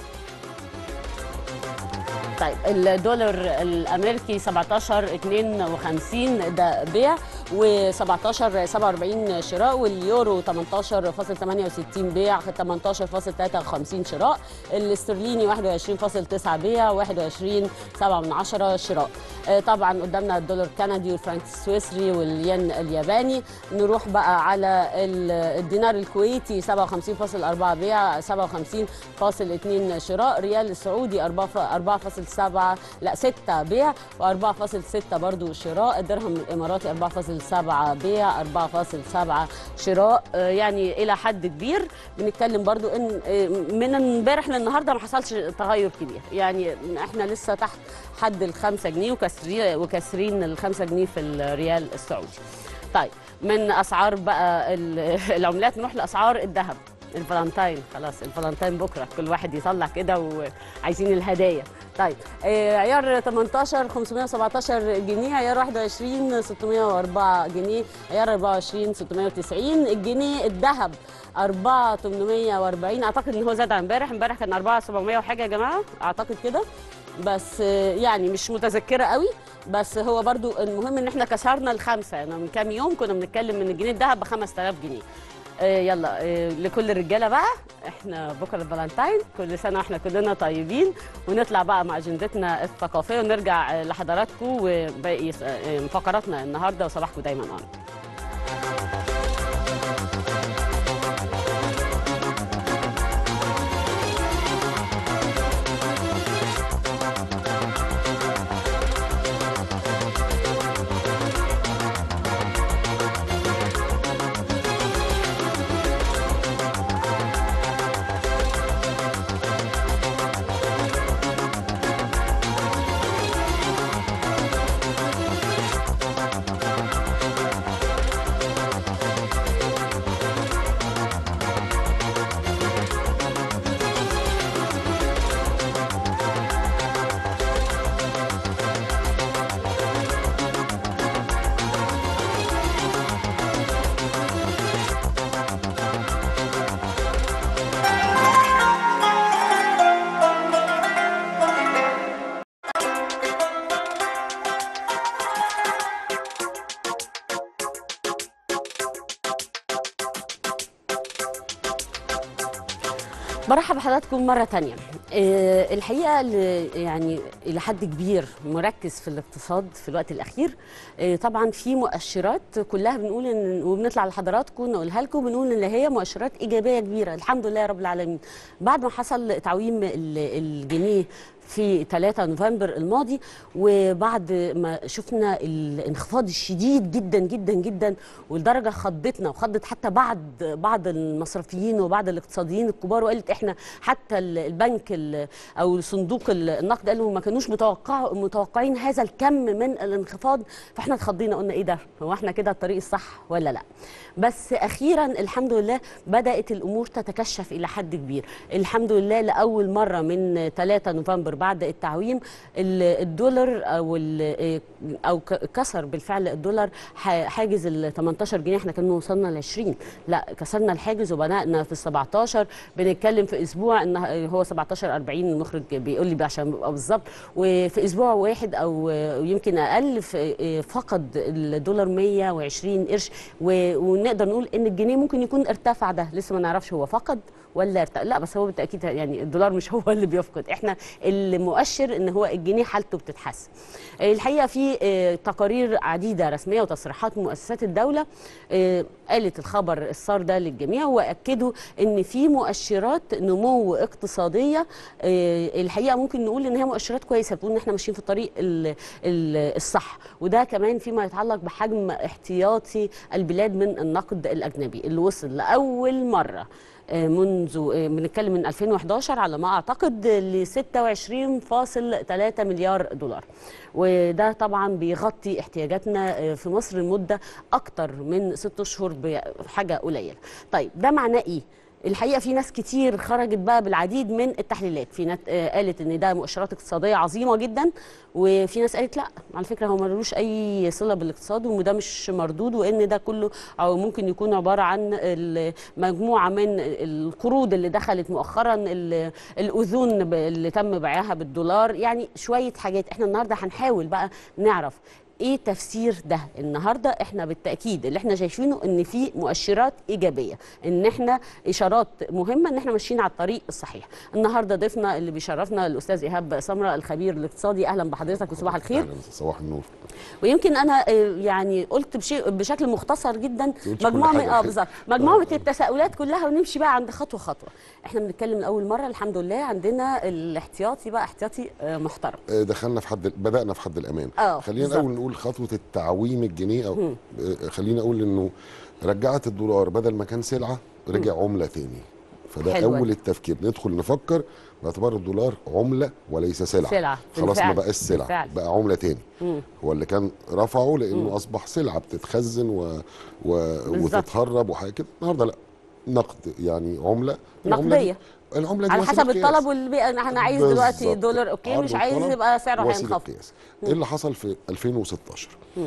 طيب الدولار الامريكي 17 52 ده بيع و17 47 شراء واليورو 18.68 بيع 18.53 شراء الاسترليني 21.9 بيع 21 7 من عشرة شراء آه، طبعا قدامنا الدولار الكندي والفرنك السويسري والين الياباني نروح بقى على ال- الدينار الكويتي 57.4 بيع 57.2 شراء ريال السعودي 4.7 لا 6 بيع و4.6 برضو شراء الدرهم الاماراتي 4.7 بيع 4.7 شراء آه، يعني الى حد كبير بنتكلم برضو ان آه، من امبارح للنهارده ما حصلش تغير كبير يعني احنا لسه تحت حد الخمسة جنيه وكسرين وكسرين الخمسة جنيه في الريال السعودي طيب من اسعار بقى ال- العملات نروح لاسعار الذهب الفالنتاين خلاص الفالنتاين بكره كل واحد يطلع كده وعايزين الهدايا طيب آه، عيار 18 517 جنيه عيار 21 604 جنيه عيار 24 690 الجنيه الذهب 4 840 اعتقد ان هو زاد عن امبارح امبارح كان 4 700 وحاجه يا جماعه اعتقد كده بس آه، يعني مش متذكره قوي بس هو برضو المهم ان احنا كسرنا الخمسه يعني من كام يوم كنا بنتكلم ان الجنيه الذهب ب 5000 جنيه آه، يلا آه، لكل الرجاله بقى احنا بكره الفالنتاين كل سنه واحنا كلنا طيبين ونطلع بقى مع اجندتنا الثقافيه ونرجع آه، لحضراتكم وباقي آه، فقراتنا النهارده وصباحكم دايما انا برحب بحضراتكم مرة تانية آه، الحقيقة اللي يعني إلى حد كبير مركز في الاقتصاد في الوقت الأخير آه، طبعا في مؤشرات كلها بنقول إن وبنطلع لحضراتكم نقولها لكم بنقول إن هي مؤشرات إيجابية كبيرة الحمد لله رب العالمين بعد ما حصل تعويم ال- الجنيه في 3 نوفمبر الماضي وبعد ما شفنا الانخفاض الشديد جدا جدا جدا والدرجه خضتنا وخضت حتى بعض بعض المصرفيين وبعض الاقتصاديين الكبار وقالت احنا حتى ال- البنك ال- او صندوق ال- النقد قالوا ما كانوش متوقع متوقعين هذا الكم من الانخفاض فاحنا اتخضينا قلنا ايه ده هو احنا كده الطريق الصح ولا لا بس اخيرا الحمد لله بدات الامور تتكشف الى حد كبير الحمد لله لاول مره من 3 نوفمبر بعد التعويم ال- الدولار او ال- او ك- كسر بالفعل الدولار ح- حاجز ال 18 جنيه احنا كنا وصلنا ل 20 لا كسرنا الحاجز وبدانا في ال 17 بنتكلم في اسبوع ان هو 17 40 المخرج بيقول لي عشان ابقى بالظبط وفي اسبوع واحد او يمكن اقل في- فقد الدولار 120 قرش و- ونقدر نقول ان الجنيه ممكن يكون ارتفع ده لسه ما نعرفش هو فقد ولا ارتفع لا بس هو بالتاكيد يعني الدولار مش هو اللي بيفقد احنا المؤشر ان هو الجنيه حالته بتتحسن الحقيقه في آه، تقارير عديده رسميه وتصريحات من مؤسسات الدوله آه، قالت الخبر الصار ده للجميع واكدوا ان في مؤشرات نمو اقتصاديه آه، الحقيقه ممكن نقول ان هي مؤشرات كويسه بتقول ان احنا ماشيين في الطريق ال- ال- الصح وده كمان فيما يتعلق بحجم احتياطي البلاد من النقد الاجنبي اللي وصل لاول مره آه، منذ آه، بنتكلم من 2011 على ما اعتقد ل 26.3 مليار دولار وده طبعا بيغطي احتياجاتنا آه، في مصر لمده اكتر من ست اشهر بحاجه قليله طيب ده معناه ايه الحقيقه في ناس كتير خرجت بقى بالعديد من التحليلات في ناس آه، قالت ان ده مؤشرات اقتصاديه عظيمه جدا وفي ناس قالت لا على فكره هو ملوش اي صله بالاقتصاد وده مش مردود وان ده كله او ممكن يكون عباره عن ال- مجموعه من القروض اللي دخلت مؤخرا ال- الاذون ب- اللي تم بيعها بالدولار يعني شويه حاجات احنا النهارده هنحاول بقى نعرف ايه تفسير ده النهارده احنا بالتاكيد اللي احنا شايفينه ان في مؤشرات ايجابيه ان احنا اشارات مهمه ان احنا ماشيين على الطريق الصحيح النهارده ضيفنا اللي بيشرفنا الاستاذ ايهاب سمره الخبير الاقتصادي اهلا بحضرتك وصباح الخير صباح النور ويمكن انا آه، يعني قلت بشيء بشكل مختصر جدا قلتش مجموعه كل من حاجة. اه بالظبط مجموعه من التساؤلات كلها ونمشي بقى عند خطوه خطوه احنا بنتكلم لاول مره الحمد لله عندنا الاحتياطي بقى احتياطي آه، محترم آه، دخلنا في حد بدانا في حد الامان آه، خلينا بالظبط. الاول نقول خطوه التعويم الجنيه او مم. آه، خلينا اقول انه رجعت الدولار بدل ما كان سلعه رجع عمله تاني فده حلوة اول دي. التفكير ندخل نفكر باعتبار الدولار عمله وليس سلعه سلعة، خلاص ما بالفعل، بقاش سلعه بالفعل. بقى عمله تاني مم. هو اللي كان رفعه لانه مم. اصبح سلعه بتتخزن و... و... بالظبط. وتتهرب وحاجه كده النهارده لا نقد يعني عمله العملة دي- نقديه العمله دي على وسيلة حسب قياس. الطلب والبيع انا عايز دلوقتي بالظبط. دولار اوكي عرض مش عايز وطلب يبقى سعره وسيلة هينخفض قياس. ايه اللي حصل في 2016 مم.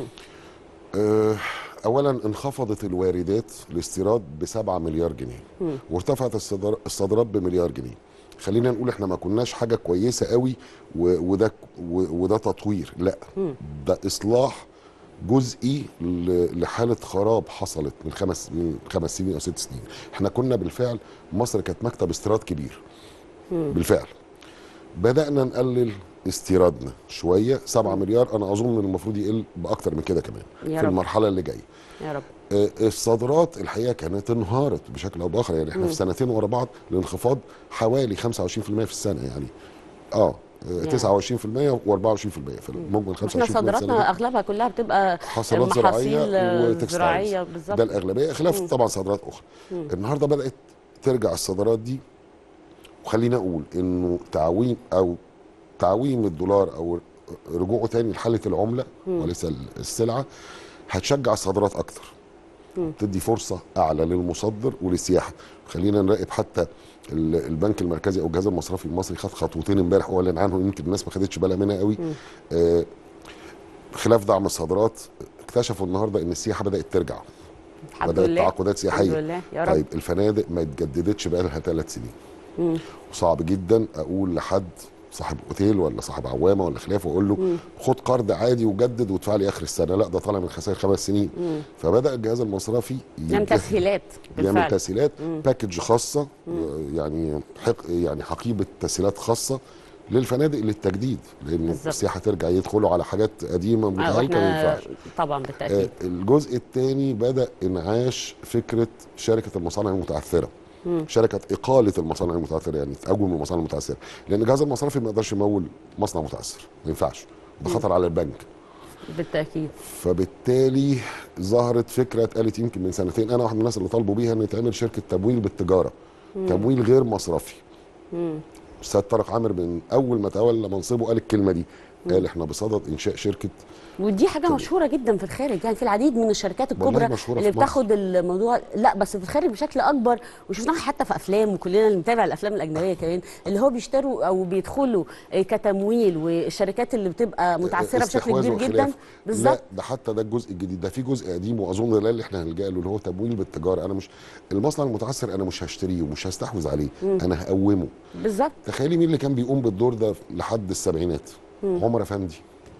آه اولا انخفضت الواردات الاستيراد ب 7 مليار جنيه مم. وارتفعت الصدر- الصادرات بمليار جنيه خلينا نقول احنا ما كناش حاجه كويسه قوي و- وده و- وده تطوير لا مم. ده اصلاح جزئي ل- لحاله خراب حصلت من خمس من خمس سنين او ست سنين احنا كنا بالفعل مصر كانت مكتب استيراد كبير مم. بالفعل بدانا نقلل استيرادنا شويه 7 مليار انا اظن ان المفروض يقل باكتر من كده كمان يا في رب. المرحله اللي جايه يا رب آه، الصادرات الحقيقه كانت انهارت بشكل او باخر يعني احنا مم. في سنتين ورا بعض الانخفاض حوالي 25% في السنه يعني اه يعني. 29% و24% في المجمل 25% احنا في صادراتنا السنتين. اغلبها كلها بتبقى حاصلات زراعيه محاصيل آه، وتكستايلز زراعيه بالظبط ده الاغلبيه خلاف مم. طبعا صادرات اخرى مم. النهارده بدات ترجع الصادرات دي وخلينا اقول انه تعويم او تعويم الدولار او رجوعه تاني لحاله العمله مم. وليس السلعه هتشجع الصادرات اكتر مم. تدي فرصه اعلى للمصدر وللسياحه خلينا نراقب حتى ال- البنك المركزي او الجهاز المصرفي المصري خد خطوتين امبارح واعلن عنهم يمكن الناس ما خدتش بالها منها قوي مم. آه خلاف دعم الصادرات اكتشفوا النهارده ان السياحه بدات ترجع الحمد بدات لله تعاقدات سياحيه الحمد لله يا رب طيب الفنادق ما اتجددتش بقى لها ثلاث سنين مم. وصعب جدا اقول لحد صاحب اوتيل ولا صاحب عوامه ولا خلافه واقول له مم. خد قرض عادي وجدد وادفع لي اخر السنه لا ده طالع من خسائر خمس سنين مم. فبدا الجهاز المصرفي نعم يجه- تسهيلات يعمل بالفعل تسهيلات مم. باكج خاصه مم. آه، يعني حق يعني حقيبه تسهيلات خاصه للفنادق للتجديد لان بالظبط. السياحه ترجع يدخلوا على حاجات قديمه آه، متهالكه ما واحنا ينفعش طبعا آه، بالتاكيد الجزء الثاني بدا انعاش فكره شركه المصانع المتعثره مم. شركه اقاله المصانع المتعثره يعني تقوم المصانع المتعثره لان الجهاز المصرفي ما يقدرش يمول مصنع متعثر ما ينفعش ده خطر على البنك بالتاكيد فبالتالي ظهرت فكره اتقالت يمكن من سنتين انا واحد من الناس اللي طالبوا بيها ان تعمل شركه تمويل بالتجاره مم. تمويل غير مصرفي مم. الاستاذ طارق عامر من اول ما تولى منصبه قال الكلمه دي قال احنا بصدد انشاء شركه ودي حاجه مشهوره جدا في الخارج يعني في العديد من الشركات والله الكبرى مشهورة اللي في مصر. بتاخد الموضوع لا بس في الخارج بشكل اكبر وشفناها حتى في افلام وكلنا اللي متابع الافلام الاجنبيه كمان اللي هو بيشتروا او بيدخلوا آه، كتمويل والشركات اللي بتبقى متعثره بشكل استحواذ كبير وخلاف. جدا بالظبط لا ده حتى ده الجزء الجديد ده في جزء قديم واظن ده اللي احنا هنلجا له اللي هو تمويل بالتجاره انا مش المصنع المتعثر انا مش هشتريه ومش هستحوذ عليه مم. انا هقومه بالظبط تخيلي مين اللي كان بيقوم بالدور ده لحد السبعينات مم. عمر افندي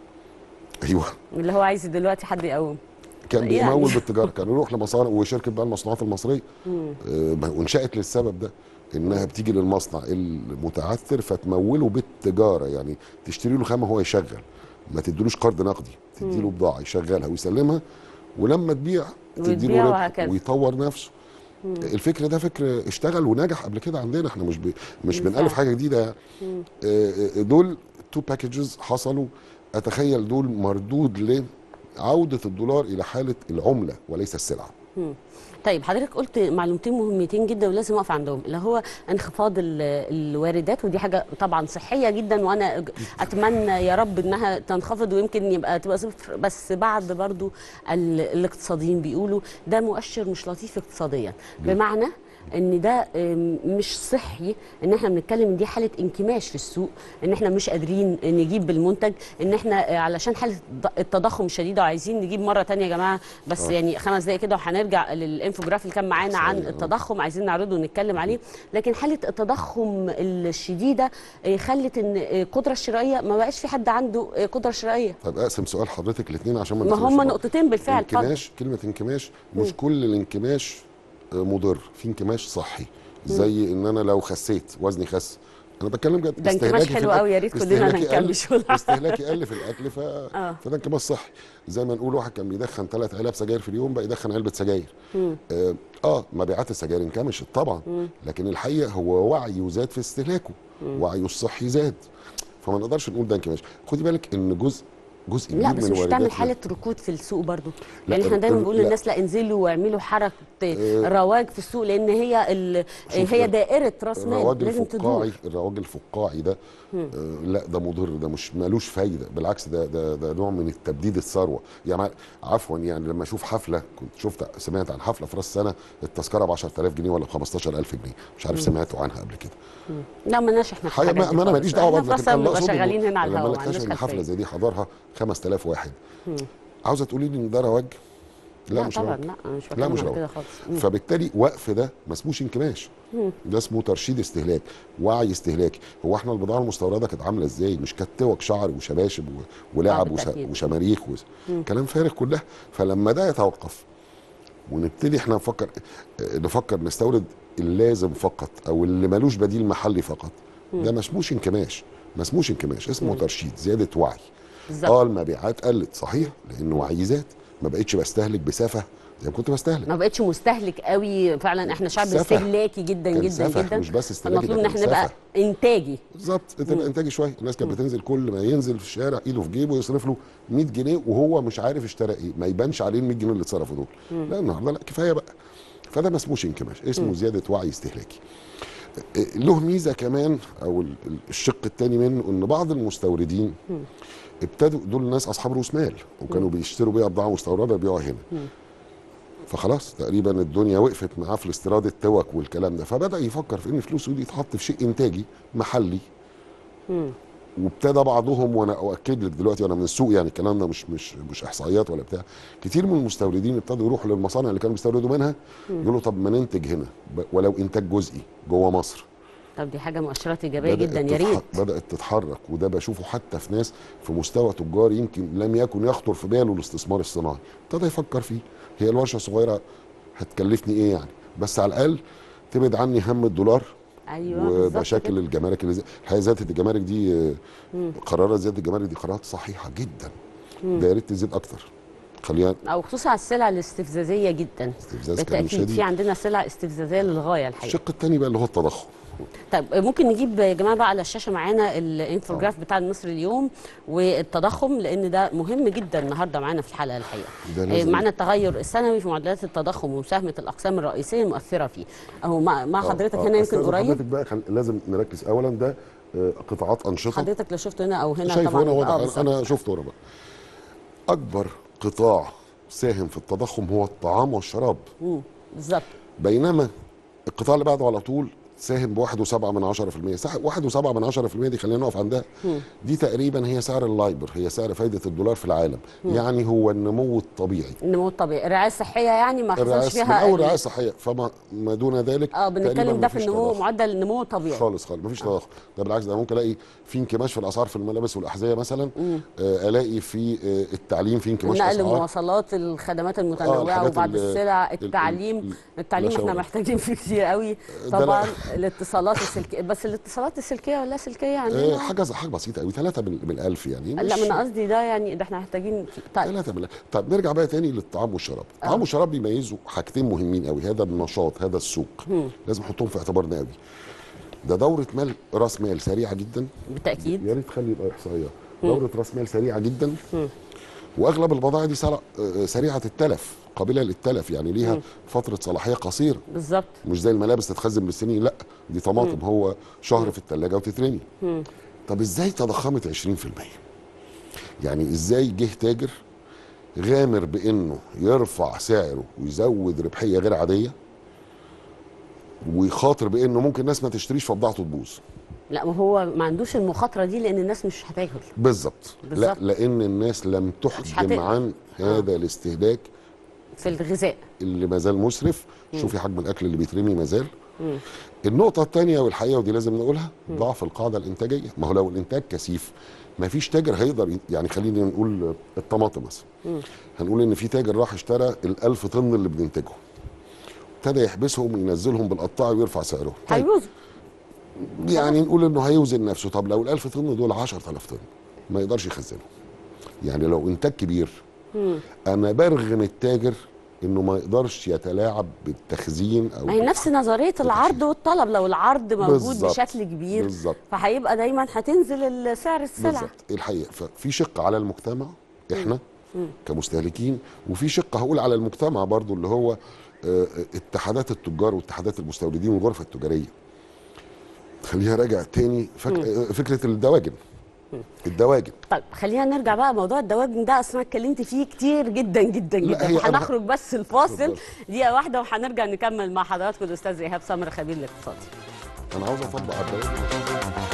ايوه اللي هو عايز دلوقتي حد يقوم كان يعني. بيمول بالتجاره كان يروح لمصانع وشركه بقى المصنوعات المصريه مم. آه، وانشات للسبب ده انها بتيجي للمصنع المتعثر فتموله بالتجاره يعني تشتري له خامه هو يشغل ما تديلوش قرض نقدي تدي له مم. بضاعه يشغلها ويسلمها ولما تبيع تدي وتبيع له ربح وهكذا. ويطور نفسه مم. الفكر ده فكر اشتغل ونجح قبل كده عندنا احنا مش ب... مش بالفعل. بنألف حاجه جديده يعني مم. آه، آه، دول تو باكجز حصلوا اتخيل دول مردود لعوده الدولار الى حاله العمله وليس السلعه مم. طيب حضرتك قلت معلومتين مهمتين جدا ولازم اقف عندهم اللي هو انخفاض ال- الواردات ودي حاجه طبعا صحيه جدا وانا أج- اتمنى يا رب انها تنخفض ويمكن يبقى تبقى صفر بس بعد برضو ال- الاقتصاديين بيقولوا ده مؤشر مش لطيف اقتصاديا بمعنى ان ده أم، مش صحي ان احنا بنتكلم ان دي حاله انكماش في السوق ان احنا مش قادرين نجيب بالمنتج ان احنا آه، علشان حاله الض- التضخم الشديده وعايزين نجيب مره تانية يا جماعه بس آه. يعني خمس دقايق كده وهنرجع للانفوجراف اللي كان معانا عن صحيح، آه. التضخم عايزين نعرضه ونتكلم عليه لكن حاله التضخم الشديده آه، خلت ان آه، القدره الشرائيه ما بقاش في حد عنده آه، قدره شرائيه طب اقسم سؤال حضرتك الاثنين عشان ما ما ندخلش هم في بعض. نقطتين بالفعل اتفضل. انكماش كلمه انكماش مش مم. كل الانكماش آه، مضر في انكماش صحي زي ان انا لو خسيت وزني خس انا بتكلم جد ده انكماش استهلاكي في حلو الأكل- قوي، يا ريت كلنا استهلاكي قل- نكمش والله. استهلاكي قل في الاكل ف... آه. فده انكماش صحي زي ما نقول واحد كان بيدخن ثلاث علب سجاير في اليوم بقى يدخن علبه سجاير مم. اه, آه مبيعات السجاير انكمشت طبعا مم. لكن الحقيقه هو وعيه زاد في استهلاكه مم. وعيه الصحي زاد فما نقدرش نقول ده انكماش خدي بالك ان جزء جزء كبير لا من بس مش تعمل وارداتنا- حاله ركود في السوق برضو لا، يعني احنا دايما ال- بنقول لا. للناس لا انزلوا واعملوا حركه آه. رواج في السوق لان هي ال... شوف هي ال- دائره راس الرواج مال لازم الفقاعي تدور الرواج الفقاعي ده مم. آه لا ده مضر ده مش مالوش فايده بالعكس ده ده ده نوع من التبديد الثروه يعني عفوا يعني لما اشوف حفله كنت شفت سمعت عن حفله في راس سنه التذكره ب 10000 جنيه ولا ب 15000 جنيه مش عارف مم. سمعتوا عنها قبل كده مم. لا مالناش احنا في حاجه الحاجات ما, دي ما انا خالص. ماليش دعوه احنا برضه في لكن مصر أنا بنبقى أقصده شغالين هنا على لما الهوا ما نكتشف عندناش ان حفله خلفيه زي دي حضرها 5000 واحد مم. عاوزه تقولي لي ان ده رواج لا, لا مش طبعا رواج لا أنا مش لا بتكلم مش عن رواج كده خالص مم. فبالتالي وقف ده ما اسموش انكماش مم. ده اسمه ترشيد استهلاك وعي استهلاكي هو احنا البضاعه المستورده كانت عامله ازاي مش كانت توك شعر وشباشب و- ولعب وس- بالتأكيد. وشماريخ وس- مم. كلام فارغ كلها فلما ده يتوقف ونبتدي احنا نفكر اه، نفكر نستورد اللازم فقط او اللي ملوش بديل محلي فقط مم. ده ما اسموش انكماش ما اسموش انكماش اسمه مم. ترشيد زياده وعي بالظبط. اه المبيعات قلت صحيح لان وعي زاد ما بقتش بستهلك بسفه زي ما كنت بستهلك ما بقتش مستهلك قوي فعلا احنا شعب سفه. استهلاكي جدا كان جدا سفه، جدا مش بس استهلاكي، المطلوب ده ان كان احنا نبقى سفه. انتاجي بالظبط تبقى انتاجي شويه الناس كانت بتنزل كل ما ينزل في الشارع ايده في جيبه يصرف له 100 جنيه وهو مش عارف اشترى ايه ما يبانش عليه ال 100 جنيه اللي اتصرفوا دول مم. لا النهارده لا كفايه بقى فده ما اسموش انكماش اسمه مم. زياده وعي استهلاكي إيه، له ميزه كمان او ال- ال- الشق الثاني منه ان بعض المستوردين مم. ابتدوا دول الناس اصحاب راس مال وكانوا بيشتروا بيها بضاعه مستورده يبيعوها هنا مم. فخلاص تقريبا الدنيا وقفت معاه في الاستيراد التوك والكلام ده فبدا يفكر في ان فلوسه دي تتحط في شيء انتاجي محلي مم. وابتدى بعضهم وانا اؤكد لك دلوقتي وانا من السوق يعني الكلام ده مش مش مش احصائيات ولا بتاع كتير من المستوردين ابتدوا يروحوا للمصانع اللي كانوا بيستوردوا منها مم. يقولوا طب ما ننتج هنا ب- ولو انتاج جزئي جوه مصر طب دي حاجه مؤشرات ايجابيه بدأت جدا يا تتح- ريت بدات تتحرك وده بشوفه حتى في ناس في مستوى تجار يمكن لم يكن يخطر في باله الاستثمار الصناعي ابتدى يفكر فيه هي الورشه الصغيره هتكلفني ايه يعني بس على الاقل تبعد عني هم الدولار ايوه بالظبط ومشاكل كده. الجمارك اللي زي الحقيقه زياده الجمارك دي آه، مم. قرارات زياده الجمارك دي قرارات صحيحه جدا مم. ده يا ريت تزيد اكتر خلينا او خصوصا على السلع الاستفزازيه جدا استفزاز كلام بالتاكيد شديد. في عندنا سلع استفزازيه للغايه الحقيقه الشق الثاني بقى اللي هو التضخم طيب ممكن نجيب يا جماعه بقى على الشاشه معانا الانفوجراف بتاع المصري اليوم والتضخم لان ده مهم جدا النهارده معانا في الحلقه الحقيقه ده آه، لازم- معانا التغير السنوي في معدلات التضخم ومساهمه الاقسام الرئيسيه المؤثره فيه اهو مع, مع آه، حضرتك آه، هنا يمكن أستاذن قريب حضرتك بقى خل... لازم نركز اولا ده آه، قطاعات انشطه حضرتك لو شفته هنا او هنا شايفه طبعا هنا يبقى- واضح آه، أنا- بالظبط. انا شفته هنا بقى اكبر قطاع ساهم في التضخم هو الطعام والشراب مم، بالظبط بينما القطاع اللي بعده على طول ساهم بواحد وسبعة من عشرة في المية صح واحد وسبعة من عشرة في المية دي خلينا نقف عندها مم. دي تقريبا هي سعر اللايبر هي سعر فايدة الدولار في العالم مم. يعني هو النمو الطبيعي النمو الطبيعي الرعايه الصحيه يعني ما حصلش الرعاية من فيها أول رعاية صحية فما ما دون ذلك اه تقريباً بنتكلم ده في مفيش النمو تضخم. معدل النمو الطبيعي خالص خالص مفيش تضخم ده بالعكس ده ممكن الاقي في انكماش في الاسعار في الملابس والاحذيه مثلا مم. آه، الاقي في آه، التعليم في انكماش في النقل اسعار المواصلات الخدمات المتنوعه الحاجات وبعض ال- السلع ال- التعليم ال- التعليم لا احنا شغل. محتاجين فيه كتير قوي ده لا. طبعا الاتصالات السلكيه بس الاتصالات السلكيه ولا سلكيه آه، عندنا حاجه حاجه بسيطه قوي ثلاثه من من الالف يعني لا مش- من قصدي ده يعني ده احنا محتاجين طيب ثلاثة من طيب نرجع بقى تاني للطعام والشراب الطعام والشراب بيميزوا حاجتين مهمين قوي هذا النشاط هذا السوق مم. لازم نحطهم في اعتبارنا قوي ده دورة مال راس مال سريعة جدا بالتأكيد يا ريت تخلي يبقى إحصائية مم. دورة راس مال سريعة جدا مم. واغلب البضائع دي سرع- آه، سريعة التلف قابلة للتلف يعني ليها مم. فترة صلاحية قصيرة بالظبط مش زي الملابس تتخزن بالسنين لا دي طماطم مم. هو شهر في الثلاجة وتترمي مم. طب ازاي تضخمت 20% يعني ازاي جه تاجر غامر بانه يرفع سعره ويزود ربحيه غير عاديه ويخاطر بانه ممكن الناس ما تشتريش فبضاعته تبوظ لا ما هو ما عندوش المخاطره دي لان الناس مش هتاكل بالظبط لا بالظبط. لان الناس لم تحجم هتقدر. عن هذا الاستهلاك في الغذاء اللي ما زال مسرف مم. شوفي حجم الاكل اللي بيترمي ما زال مم. النقطة الثانية والحقيقة ودي لازم نقولها ضعف القاعدة الإنتاجية ما هو لو الإنتاج كثيف ما فيش تاجر هيقدر ي- يعني خلينا نقول الطماطم مثلا مم. هنقول إن في تاجر راح اشترى الألف طن اللي بننتجهم ابتدى يحبسهم وينزلهم بالقطاع ويرفع سعرهم طيب هيبوظوا يعني نقول إنه هيوزن نفسه طب لو الألف طن دول 10000 طن ما يقدرش يخزنهم يعني لو إنتاج كبير مم. أنا برغم التاجر إنه ما يقدرش يتلاعب بالتخزين أو ما هي نفس نظريه العرض والطلب لو العرض موجود بالظبط. بشكل كبير بالظبط فهيبقى دايما هتنزل سعر السلع بالظبط الحقيقه ففي شق على المجتمع احنا مم. كمستهلكين وفي شق هقول على المجتمع برضو اللي هو آه، آه، اتحادات التجار واتحادات المستوردين والغرفه التجاريه خليها راجع تاني فك... مم. آه، فكره الدواجن الدواجن طيب خلينا نرجع بقى موضوع الدواجن ده اصلا اتكلمت فيه كتير جدا جدا لا، جدا هي أنا- وهنخرج بس الفاصل اتفضل. دقيقه واحده وهنرجع نكمل مع حضراتكم الاستاذ ايهاب سمر خبير الاقتصادي انا عاوز اطبق على الدواجن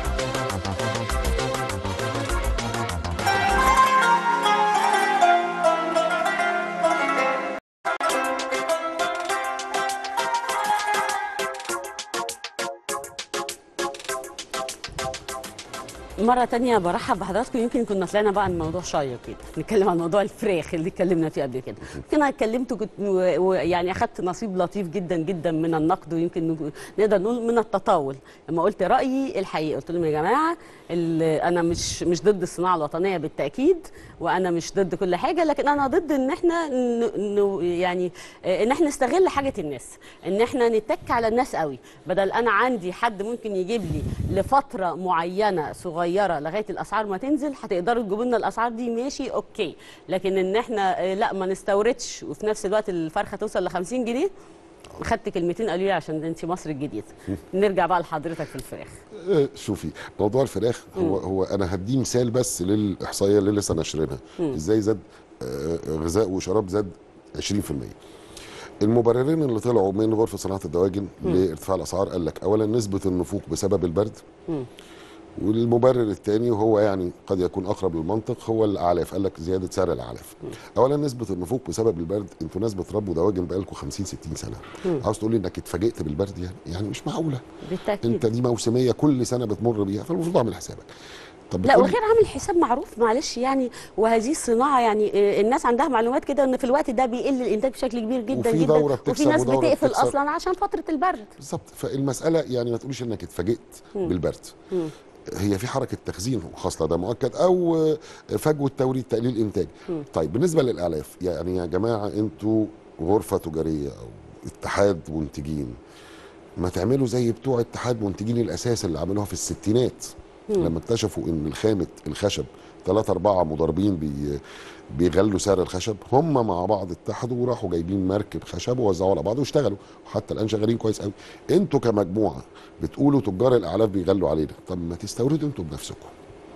مرة تانية برحب بحضراتكم يمكن كنا طلعنا بقى عن موضوع شيق كده نتكلم عن موضوع الفراخ اللي اتكلمنا فيه قبل كده يمكن انا اتكلمت وكنت و- ويعني اخدت نصيب لطيف جدا جدا من النقد ويمكن نق- نقدر نقول من التطاول لما قلت رايي الحقيقه قلت لهم يا جماعه ال- انا مش مش ضد الصناعه الوطنيه بالتاكيد وانا مش ضد كل حاجه لكن انا ضد ان احنا ن- ن- يعني آه، ان احنا نستغل حاجه الناس ان احنا نتك على الناس قوي بدل انا عندي حد ممكن يجيب لي لفتره معينه صغيره لغايه الاسعار ما تنزل هتقدروا تجيبوا لنا الاسعار دي ماشي اوكي لكن ان احنا آه، لا ما نستوردش وفي نفس الوقت الفرخه توصل ل 50 جنيه خدت كلمتين قالوا لي عشان انت مصر الجديده نرجع بقى لحضرتك في الفراخ آه، شوفي موضوع الفراخ هو هو انا هديه مثال بس للاحصائيه اللي لسه ناشرينها مم. ازاي زاد آه، غذاء وشراب زاد 20% المبررين اللي طلعوا من غرفه صناعه الدواجن مم. لارتفاع الاسعار قال لك اولا نسبه النفوق بسبب البرد مم. والمبرر الثاني وهو يعني قد يكون اقرب للمنطق هو الاعلاف قال لك زياده سعر الاعلاف اولا نسبه النفوق بسبب البرد انتوا ناس بتربوا دواجن بقالكم 50 60 سنه مم. عاوز تقول لي انك اتفاجئت بالبرد يعني يعني مش معقوله بالتاكيد انت دي موسميه كل سنه بتمر بيها فالمفروض اعمل حسابك طب لا بتقول- وغير عامل حساب معروف معلش يعني وهذه الصناعه يعني آه، الناس عندها معلومات كده ان في الوقت ده بيقل الانتاج بشكل كبير جدا وفي جدا دورة وفي بتكسب ناس ودورة بتقفل بتخسر. اصلا عشان فتره البرد بالظبط فالمساله يعني ما تقوليش انك اتفاجئت مم. بالبرد مم. هي في حركه تخزين خاصه ده مؤكد او آه، فجوه توريد تقليل انتاج طيب بالنسبه للاعلاف يعني يا جماعه انتوا غرفه تجاريه او اتحاد منتجين ما تعملوا زي بتوع اتحاد منتجين الاساس اللي عملوها في الستينات مم. لما اكتشفوا ان الخامه الخشب ثلاثة أربعة مضاربين بي بيغلوا سعر الخشب هم مع بعض اتحدوا وراحوا جايبين مركب خشب ووزعوه على بعض واشتغلوا وحتى الآن شغالين كويس قوي انتوا كمجموعة بتقولوا تجار الأعلاف بيغلوا علينا طب ما تستوردوا انتوا بنفسكم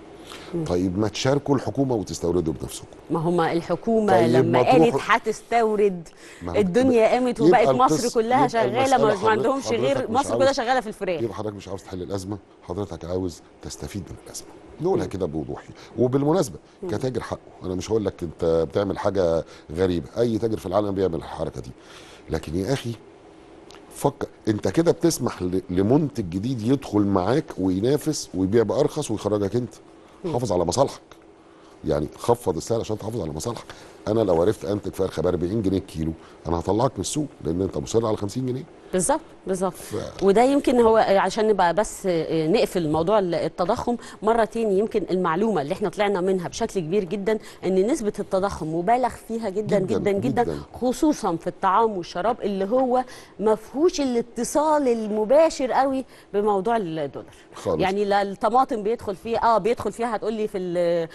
طيب ما تشاركوا الحكومة وتستوردوا بنفسكم ما هما الحكومه طيب لما ما قالت تروحوا- هتستورد ما هو- الدنيا قامت يبقى وبقت مصر القص- كلها يبقى شغاله المسألة ما- ما حضرتك- عندهمش غير حضرتك مش مصر كلها عاوز- شغاله في الفراخ يبقى حضرتك مش عاوز تحل الازمه حضرتك عاوز تستفيد من الازمه نقولها كده بوضوح وبالمناسبه مم. كتاجر حقه انا مش هقول لك انت بتعمل حاجه غريبه اي تاجر في العالم بيعمل الحركه دي لكن يا اخي فكر انت كده بتسمح ل- لمنتج جديد يدخل معاك وينافس ويبيع بارخص ويخرجك انت مم. حافظ على مصالحك يعني خفض السعر عشان تحافظ على مصالحك انا لو عرفت انتج فرخه ب 40 جنيه الكيلو انا هطلعك من السوق لان انت مصر على 50 جنيه بالظبط بالظبط وده يمكن هو عشان نبقى بس نقفل موضوع التضخم مره تاني يمكن المعلومه اللي احنا طلعنا منها بشكل كبير جدا ان نسبه التضخم مبالغ فيها جدا جداً، جدا جدا, جداً. خصوصا في الطعام والشراب اللي هو ما فيهوش الاتصال المباشر قوي بموضوع الدولار خالص. يعني لا الطماطم بيدخل فيها اه بيدخل فيها هتقول لي في ال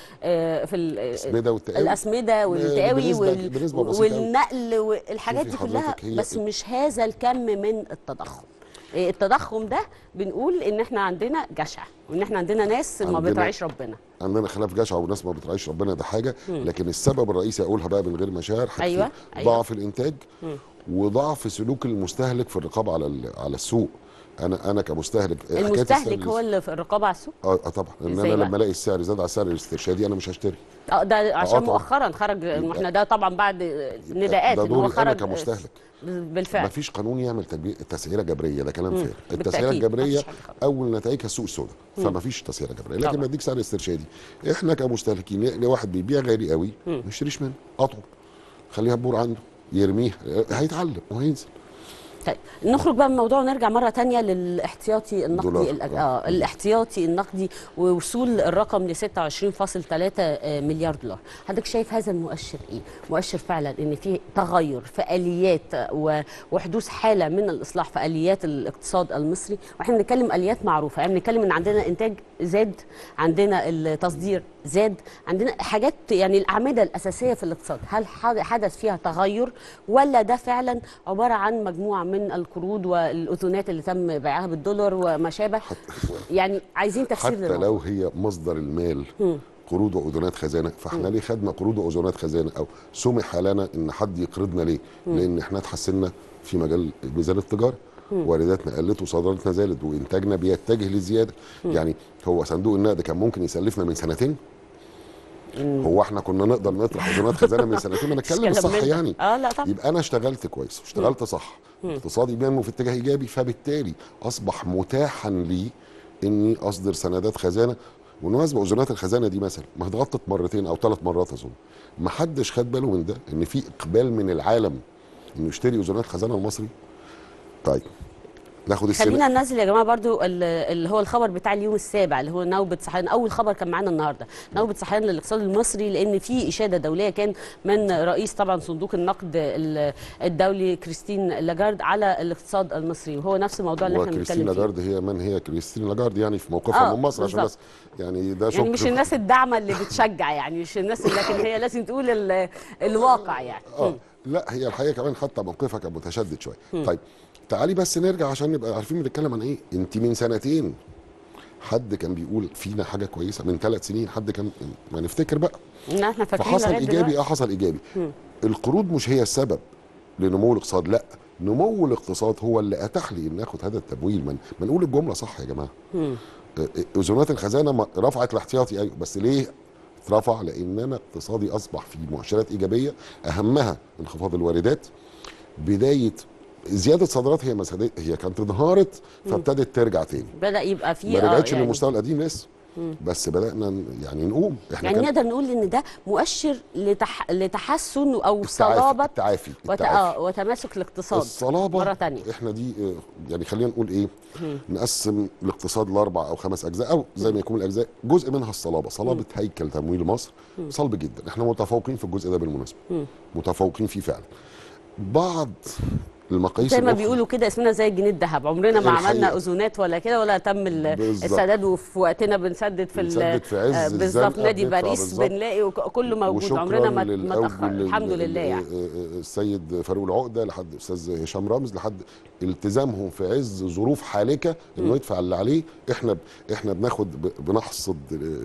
في ال الأسمدة والتقاوي. الاسمده والتقاوي بنسبة- وال بنسبة بسيطة أوي. والنقل والحاجات شوفي دي كلها حضرتك هي- بس مش هذا الكم من التضخم إيه التضخم ده بنقول ان احنا عندنا جشع وان احنا عندنا ناس ما عندنا- بتراعيش ربنا عندنا خلاف جشع وناس ما بتراعيش ربنا ده حاجه مم. لكن السبب الرئيسي اقولها بقى من غير مشاعر حاجتين. أيوة، أيوة. ضعف الانتاج مم. وضعف سلوك المستهلك في الرقابه على ال- على السوق انا انا كمستهلك حكاية المستهلك السعر هو اللي في الرقابه على السوق اه آه طبعا ان إزاي انا بقى؟ لما الاقي السعر زاد على السعر الاسترشادي انا مش هشتري اه ده عشان طبعاً. مؤخرا خرج ما احنا ده طبعا بعد نداءات ده ان هو دوري انا خرج كمستهلك بالفعل مفيش قانون يعمل تجبي- تسعيره جبريه ده كلام مم. فارغ التسعيره بالتأكيد. الجبريه مفيش حاجة خالص. اول نتائجها السوق السوداء مم. فمفيش تسعيره جبريه لكن طبعا. بديك سعر استرشادي احنا كمستهلكين نلاقي واحد بيبيع غالي قوي مم. ما نشتريش منه قطعه خليها بور عنده يرميها هيتعلم وهينزل طيب نخرج بقى من الموضوع ونرجع مره تانية للاحتياطي النقدي دولار. الأج... آه الاحتياطي النقدي ووصول الرقم ل 26.3 مليار دولار حضرتك شايف هذا المؤشر ايه مؤشر فعلا ان في تغير في اليات و... وحدوث حاله من الاصلاح في اليات الاقتصاد المصري واحنا بنتكلم اليات معروفه يعني بنتكلم ان عندنا انتاج زاد عندنا التصدير زاد عندنا حاجات يعني الاعمده الاساسيه في الاقتصاد هل حد- حدث فيها تغير ولا ده فعلا عباره عن مجموعه من القروض والاذونات اللي تم بيعها بالدولار وما شابه يعني عايزين تفسير حتى للموضوع. لو هي مصدر المال مم. قروض واذونات خزانه فاحنا ليه خدنا قروض واذونات خزانه او سمح لنا ان حد يقرضنا ليه؟ مم. لان احنا اتحسنا في مجال ميزان التجاره مم. وارداتنا قلت وصادراتنا زادت وانتاجنا بيتجه للزياده مم. يعني هو صندوق النقد كان ممكن يسلفنا من سنتين هو احنا كنا نقدر نطرح اذونات خزانه من سنتين ما نتكلم كلام الصح من ده. يعني اه لا طبعا يبقى انا اشتغلت كويس واشتغلت صح مم. اقتصادي بينمو في اتجاه ايجابي فبالتالي اصبح متاحا لي اني اصدر سندات خزانه بالمناسبه اذونات الخزانه دي مثلا ما اتغطت مرتين او ثلاث مرات اظن ما حدش خد باله من ده ان في اقبال من العالم انه يشتري اذونات خزانه المصري طيب ناخد خلينا السنة ننزل يا جماعه برضو ال- اللي هو الخبر بتاع اليوم السابع اللي هو نوبه صحيان اول خبر كان معانا النهارده نوبه صحيان للاقتصاد المصري لان في اشاده دوليه كان من رئيس طبعا صندوق النقد ال- الدولي كريستين لاجارد على الاقتصاد المصري وهو نفس الموضوع اللي احنا وكريستين بنتكلم فيه من هي من هي كريستين لاجارد يعني في موقفها آه، من مصر عشان بالظبط. بس يعني ده شكر يعني مش الناس الداعمه اللي بتشجع يعني مش الناس لكن هي لازم تقول ال- الواقع يعني اه لا هي الحقيقه كمان حتى موقفها كان متشدد شويه مم. طيب تعالي بس نرجع عشان نبقى عارفين بنتكلم عن ايه انت من سنتين حد كان بيقول فينا حاجه كويسه من ثلاث سنين حد كان ما نفتكر بقى ان احنا فاكرين فحصل لغاية ايجابي دلوقتي. اه حصل ايجابي مم. القروض مش هي السبب لنمو الاقتصاد لا نمو الاقتصاد هو اللي اتاح لي ان اخد هذا التمويل من ما نقول الجمله صح يا جماعه مم. اذونات الخزانه ما- رفعت الاحتياطي ايوه بس ليه اترفع لان انا اقتصادي اصبح فيه مؤشرات ايجابيه اهمها انخفاض الواردات بدايه زياده صادرات هي مسألة هي كانت انهارت مم. فابتدت ترجع تاني بدا يبقى في ما آه رجعتش يعني للمستوى القديم لسه مم. بس بدانا ن- يعني نقوم احنا يعني كان نقدر نقول ان ده مؤشر لتح... لتحسن او التعافي صلابه التعافي, وت... التعافي. آه وتماسك الاقتصاد الصلابه مره تانية احنا دي آه، يعني خلينا نقول ايه مم. نقسم الاقتصاد لاربع او خمس اجزاء او زي ما يكون الاجزاء جزء منها الصلابه صلابه هيكل تمويل مصر مم. صلب جدا احنا متفوقين في الجزء ده بالمناسبه مم. متفوقين فيه فعلا بعض المقاييس زي ما الأخرى بيقولوا كده اسمنا زي الجنيه الذهب عمرنا ما الحقيقة. عملنا اذونات ولا كده ولا تم ال- بالظبط. السداد وفي وقتنا بنسدد في ال- بنسدد في عز آه، بالظبط الزنقة نادي بندفع باريس بالظبط. بنلاقي وك- كله موجود وشكراً عمرنا ما ما للأول تاخر لل- الحمد لل- لله يعني السيد فاروق العقده لحد استاذ هشام رمز لحد التزامهم في عز ظروف حالكه انه يدفع اللي عليه احنا ب- احنا بناخد ب- بنحصد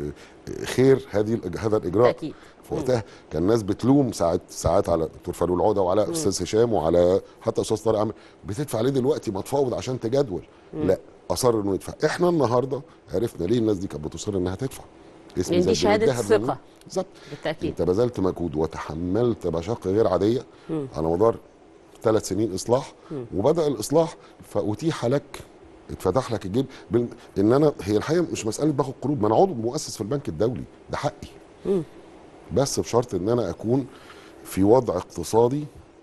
آه، خير هذه الإج- هذا الاجراء أكيد. في وقتها كان الناس بتلوم ساعات ساعات على دكتور فاروق العقده وعلى مم. استاذ هشام وعلى حتى استاذ طارق عامر بتدفع ليه دلوقتي ما تفاوض عشان تجدول مم. لا اصر انه يدفع احنا النهارده عرفنا ليه الناس دي كانت بتصر انها تدفع اسم لأن دي زي الجنيه شهادة الذهب ثقة. بالظبط بالتاكيد انت بذلت مجهود وتحملت مشقه غير عاديه مم. على مدار ثلاث سنين اصلاح مم. وبدا الاصلاح فاتيح لك اتفتح لك الجيب بال... ان انا هي الحقيقه مش مساله باخد قروض ما انا عضو مؤسس في البنك الدولي ده حقي مم. بس بشرط ان انا اكون في وضع اقتصادي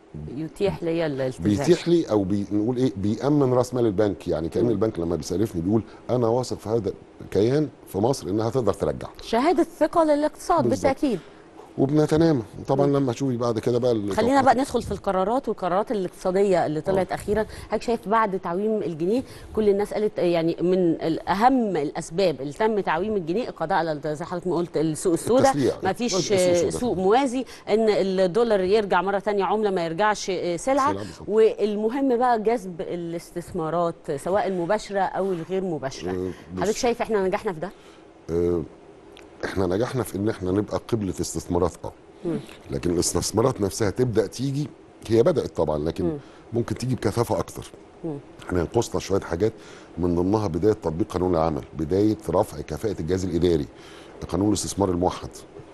يتيح لي الالتزام بيتيح لي او بي نقول ايه بيامن راس مال البنك يعني كان البنك لما بيسالفني بيقول انا واثق في هذا الكيان في مصر انها تقدر ترجع شهاده ثقه للاقتصاد بالظبط. بالتاكيد وبنتنامى طبعا لما تشوفي بعد كده بقى ال- خلينا بقى ندخل في القرارات والقرارات الاقتصاديه اللي طلعت اخيرا حضرتك شايف بعد تعويم الجنيه كل الناس قالت يعني من اهم الاسباب اللي تم تعويم الجنيه القضاء على زي حضرتك ما قلت السوق السوداء التسليع. ما فيش السوق السوداء. سوق موازي ان الدولار يرجع مره تانية عمله ما يرجعش سلعه سلعة بالظبط. والمهم بقى جذب الاستثمارات سواء المباشره او الغير مباشره آه، بص. حضرتك شايف احنا نجحنا في ده آه، احنا نجحنا في ان احنا نبقى قبلة استثمارات اه مم. لكن الاستثمارات نفسها تبدا تيجي هي بدات طبعا لكن مم. ممكن تيجي بكثافه اكتر مم. احنا ينقصنا شويه حاجات من ضمنها بدايه تطبيق قانون العمل بدايه رفع كفاءه الجهاز الاداري قانون الاستثمار الموحد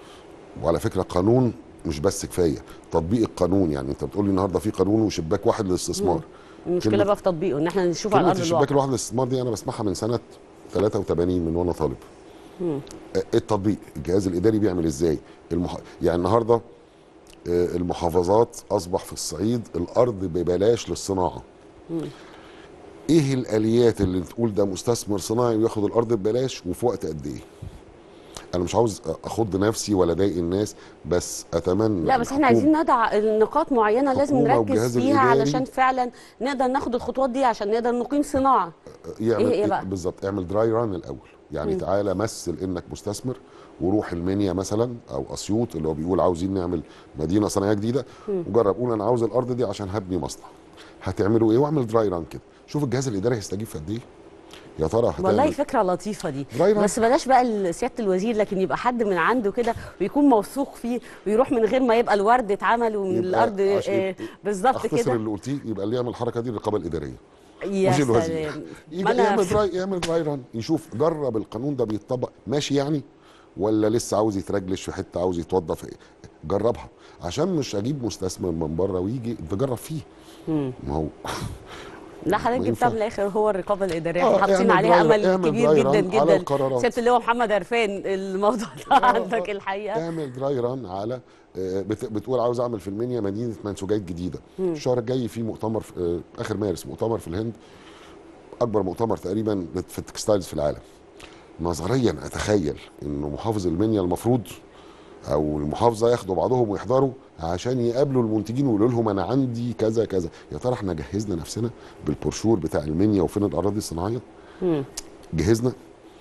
وعلى فكره قانون مش بس كفايه تطبيق القانون يعني انت بتقول لي النهارده في قانون وشباك واحد للاستثمار المشكله كلمة- بقى في تطبيقه ان احنا نشوف على كلمه ارض الشباك الواقع الواحد للاستثمار دي انا بسمعها من سنه 83 من وانا طالب مم. التطبيق الجهاز الاداري بيعمل ازاي المح... يعني النهارده آه، المحافظات اصبح في الصعيد الارض ببلاش للصناعه مم. ايه الاليات اللي تقول ده مستثمر صناعي وياخد الارض ببلاش وفي وقت قد ايه انا مش عاوز اخض نفسي ولا اضايق الناس بس اتمنى لا بس احنا الحكومة- عايزين نضع نقاط معينه لازم حكومة نركز والجهاز فيها الإداري. علشان فعلا نقدر ناخد الخطوات دي عشان نقدر نقيم صناعه يعمل إيه هي بقى؟ بالظبط اعمل دراي ران الاول يعني مم. تعالى مثل انك مستثمر وروح المنيا مثلا او اسيوط اللي هو بيقول عاوزين نعمل مدينه صناعيه جديده مم. وجرب قول انا عاوز الارض دي عشان هبني مصنع هتعملوا ايه واعمل دراي ران كده شوف الجهاز الاداري هيستجيب في قد ايه يا ترى هتعمل والله فكره لطيفه دي دراي ران. بس بلاش بقى ال- سياده الوزير لكن يبقى حد من عنده كده ويكون موثوق فيه ويروح من غير ما يبقى الورد اتعمل ومن يبقى الارض عشان آه، بالظبط اختصر كده اللي قلتيه يبقى اللي يعمل الحركه دي الرقابه الاداريه يا مش الوزير سلام ما يبقى أنا- يعمل دراي يعمل دراي ران يشوف جرب القانون ده بيتطبق ماشي يعني ولا لسه عاوز يترجلش في حته عاوز يتوظف جربها عشان مش اجيب مستثمر من بره ويجي تجرب فيه مم. ما هو لا حضرتك ما جبتها ينفع. من الاخر هو الرقابه الاداريه آه، احنا حاطين اعمل عليها دراي- امل اعمل كبير دراي جدا ران على جدا القرارات. سياده اللواء محمد عرفان الموضوع ده عندك الحقيقه اعمل دراي ران على آه، بت- بتقول عاوز اعمل في المنيا مدينه منسوجات جديده مم. الشهر الجاي في مؤتمر في آه، اخر مارس مؤتمر في الهند اكبر مؤتمر تقريبا في التكستايلز في العالم نظريا اتخيل انه محافظ المنيا المفروض او المحافظه ياخدوا بعضهم ويحضروا عشان يقابلوا المنتجين ويقولوا لهم انا عندي كذا كذا يا ترى احنا جهزنا نفسنا بالبروشور بتاع المنيا وفين الاراضي الصناعيه مم. جهزنا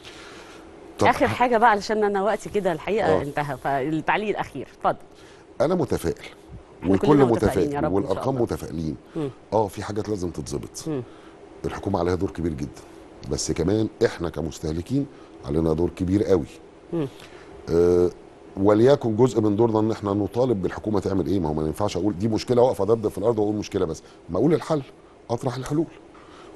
طب اخر حاجه بقى علشان انا وقتي كده الحقيقه آه. انتهى فالتعليق الاخير اتفضل انا متفائل إحنا والكل كلنا متفائلين يا متفائل رب إن شاء والارقام الله. متفائلين مم. اه في حاجات لازم تتظبط مم. الحكومه عليها دور كبير جدا بس كمان احنا كمستهلكين علينا دور كبير قوي مم. آه وليكن جزء من دورنا ان احنا نطالب بالحكومه تعمل ايه ما هو ما ينفعش اقول دي مشكله واقفه ضد في الارض واقول مشكله بس ما اقول الحل اطرح الحلول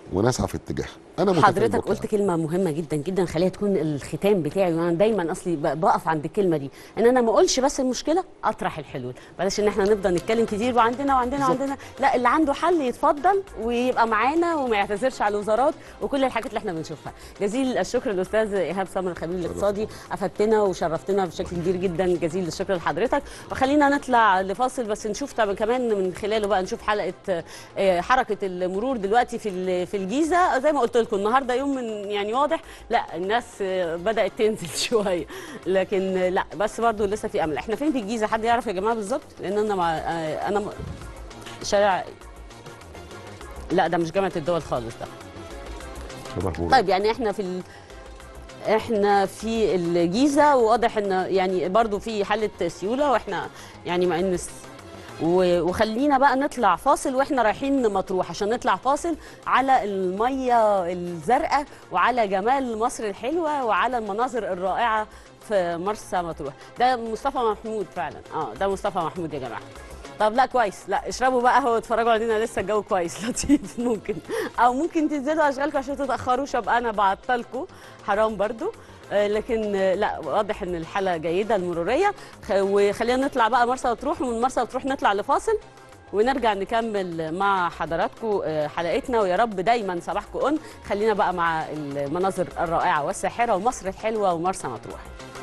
ونسعى في اتجاهها انا متفائل حضرتك برضه. قلت كلمه مهمه جدا جدا خليها تكون الختام بتاعي وانا دايما اصلي ب- بقف عند الكلمه دي ان انا ما اقولش بس المشكله اطرح الحلول بلاش ان احنا نفضل نتكلم كتير وعندنا وعندنا وعندنا لا اللي عنده حل يتفضل ويبقى معانا وما يعتذرش على الوزارات وكل الحاجات اللي احنا بنشوفها جزيل الشكر الاستاذ ايهاب سمر الخبير الاقتصادي افدتنا وشرفتنا بشكل كبير جدا جزيل الشكر لحضرتك وخلينا نطلع لفاصل بس نشوف طبعا كمان من خلاله بقى نشوف حلقه آه، حركه المرور دلوقتي في ال- في الجيزه زي ما قلت لكم النهارده يوم من يعني واضح لا الناس آه، بدات تنزل شويه لكن آه، لا بس برضو لسه في امل احنا فين في الجيزه حد يعرف يا جماعه بالظبط لان انا مع آه، انا م- شارع لا ده مش جامعه الدول خالص ده شبه بورا. طيب يعني احنا في ال... احنا في الجيزه وواضح ان يعني برضو في حاله سيوله واحنا يعني مع ان الس- و- وخلينا بقى نطلع فاصل واحنا رايحين مطروح عشان نطلع فاصل على الميه الزرقاء وعلى جمال مصر الحلوه وعلى المناظر الرائعه في مرسى مطروح ده مصطفى محمود فعلا اه ده مصطفى محمود يا جماعه طب لا كويس لا اشربوا بقى قهوه واتفرجوا علينا لسه الجو كويس لطيف ممكن او ممكن تنزلوا اشغالكم عشان تتاخروش ابقى انا بعطلكم حرام برضو آه، لكن آه، لا واضح ان الحاله جيده المروريه خ- وخلينا نطلع بقى مرسى مطروح ومن مرسى مطروح نطلع لفاصل ونرجع نكمل مع حضراتكم آه، حلقتنا ويا رب دايما صباحكم اون خلينا بقى مع المناظر الرائعه والساحره ومصر الحلوه ومرسى مطروح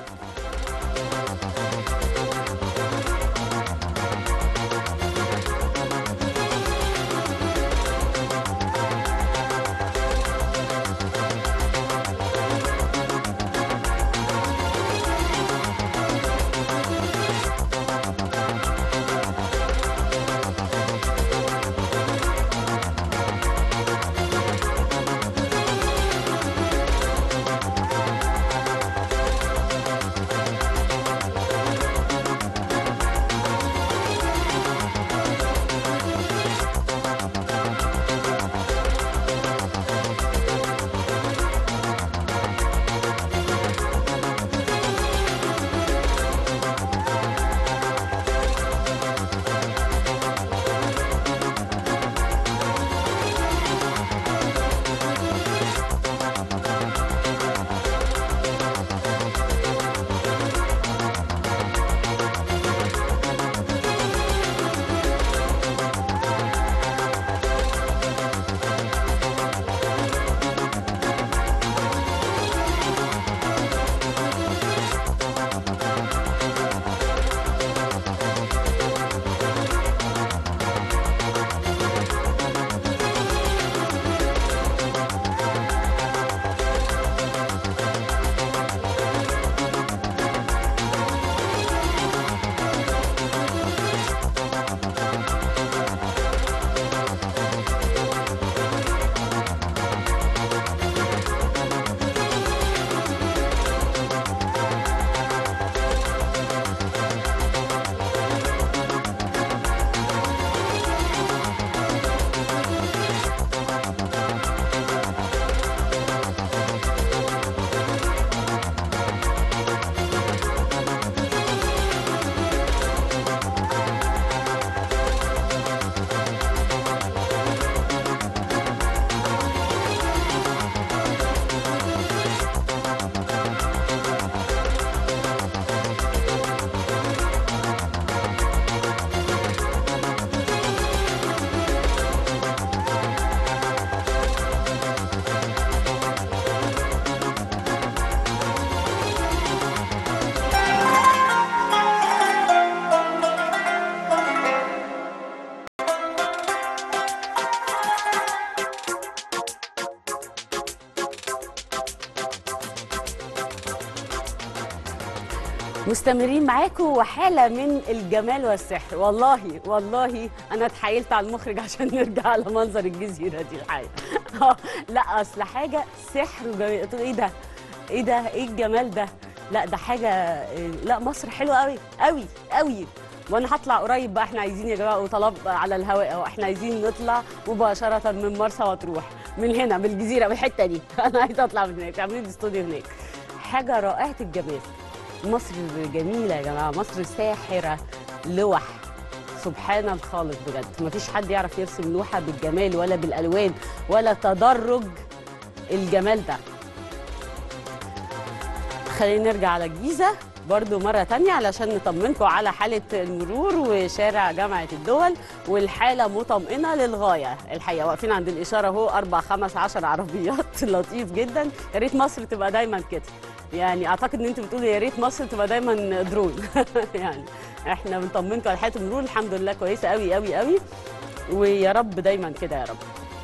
مستمرين معاكم وحالة من الجمال والسحر والله والله أنا اتحايلت على المخرج عشان نرجع على منظر الجزيرة دي الحقيقة آه، لا أصل حاجة سحر وجميل قلت له إيه ده؟ إيه ده؟ إيه الجمال ده؟ لا ده حاجة إيه، لا مصر حلوة قوي قوي قوي وانا هطلع قريب بقى احنا عايزين يا جماعه وطلب على الهواء اهو احنا عايزين نطلع مباشره من مرسى مطروح من هنا من الجزيره من الحته دي انا عايزه اطلع من هناك تعملوا لي استوديو هناك حاجه رائعه الجمال مصر جميله يا جماعه مصر ساحره لوح سبحان الخالق بجد مفيش حد يعرف يرسم لوحه بالجمال ولا بالالوان ولا تدرج الجمال ده خلينا نرجع على الجيزه برضو مرة تانية علشان نطمنكم على حالة المرور وشارع جامعة الدول والحالة مطمئنة للغاية الحقيقة واقفين عند الإشارة اهو أربع خمس عشر عربيات لطيف جدا يا ريت مصر تبقى دايما كده يعني أعتقد إن أنتوا بتقولوا يا ريت مصر تبقى دايما درون يعني احنا بنطمنكم على حالة المرور الحمد لله كويسة قوي قوي قوي ويا رب دايما كده يا رب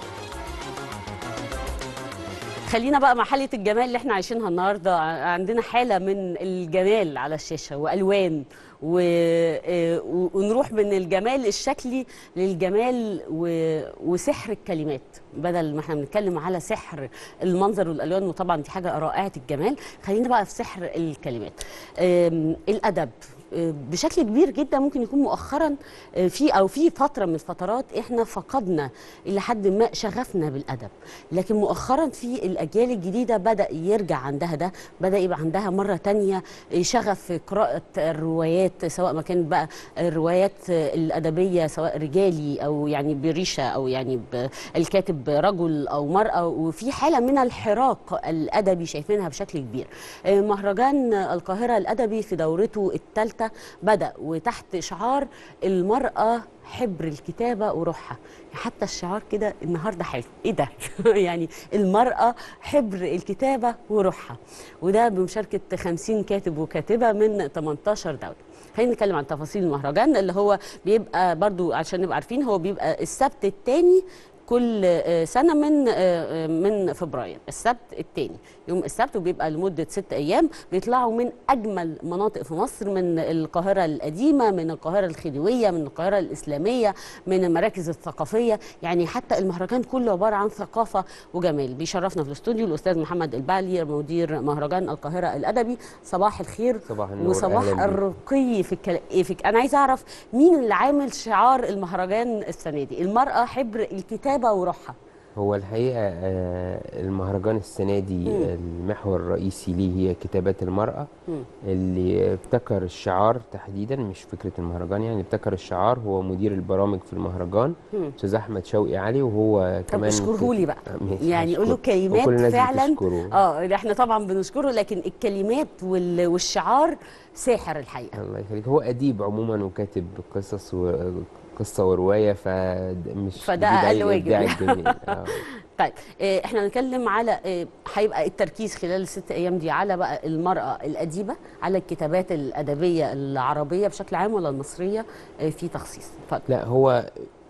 خلينا بقى مع حالة الجمال اللي احنا عايشينها النهارده ع- عندنا حالة من الجمال على الشاشة وألوان و... آه، و- ونروح من الجمال الشكلي للجمال و... وسحر الكلمات بدل ما احنا بنتكلم على سحر المنظر والألوان وطبعا دي حاجة رائعة الجمال خلينا بقى في سحر الكلمات آم، الأدب آه، بشكل كبير جدا ممكن يكون مؤخرا آه، في او في فتره من الفترات احنا فقدنا الى حد ما شغفنا بالادب لكن مؤخرا في الاجيال الجديده بدا يرجع عندها ده بدا يبقى عندها مره تانية آه، شغف في قراءه الروايات سواء ما كانت بقى الروايات آه، الادبيه سواء رجالي او يعني بريشه او يعني ب- الكاتب رجل او مراه وفي حاله من الحراك الادبي شايفينها بشكل كبير آه، مهرجان القاهره الادبي في دورته الثالثه بدا وتحت شعار المراه حبر الكتابه وروحها حتى الشعار كده النهارده حلو ايه ده يعني المراه حبر الكتابه وروحها وده بمشاركه 50 كاتب وكاتبه من 18 دوله خلينا نتكلم عن تفاصيل المهرجان اللي هو بيبقى برضو عشان نبقى عارفين هو بيبقى السبت الثاني كل آه، سنه من آه، آه، من فبراير السبت الثاني يوم السبت وبيبقى لمده ست ايام بيطلعوا من اجمل مناطق في مصر من القاهره القديمه من القاهره الخديويه من القاهره الاسلاميه من المراكز الثقافيه يعني حتى المهرجان كله عباره عن ثقافه وجمال بيشرفنا في الاستوديو الاستاذ محمد البعلي مدير مهرجان القاهره الادبي صباح الخير صباح النور، وصباح أهلاً بيك. الرقي في الكلام في انا عايزه اعرف مين اللي عامل شعار المهرجان السنه دي المراه حبر الكتابه وروحها هو الحقيقة آه، المهرجان السنة دي مم. المحور الرئيسي ليه هي كتابات المرأة مم. اللي ابتكر الشعار تحديدا مش فكرة المهرجان يعني ابتكر الشعار هو مدير البرامج في المهرجان مم. أستاذ أحمد شوقي علي وهو طب كمان اشكره لي بقى آه، ماشي، يعني قول له هشكره. وكل كلمات الناس فعلا بتشكره. اه ده احنا طبعا بنشكره لكن الكلمات وال- والشعار ساحر الحقيقه الله يخليك هو أديب عموما وكاتب قصص وقصة ورواية فمش فده جديد عليه أقل واجب الإبداع يعني. الجميل آه. طيب آه، احنا هنتكلم على آه، هيبقى التركيز خلال الست ايام دي على بقى المراه الاديبه على الكتابات الادبيه العربيه بشكل عام ولا المصريه آه، في تخصيص اتفضل لا هو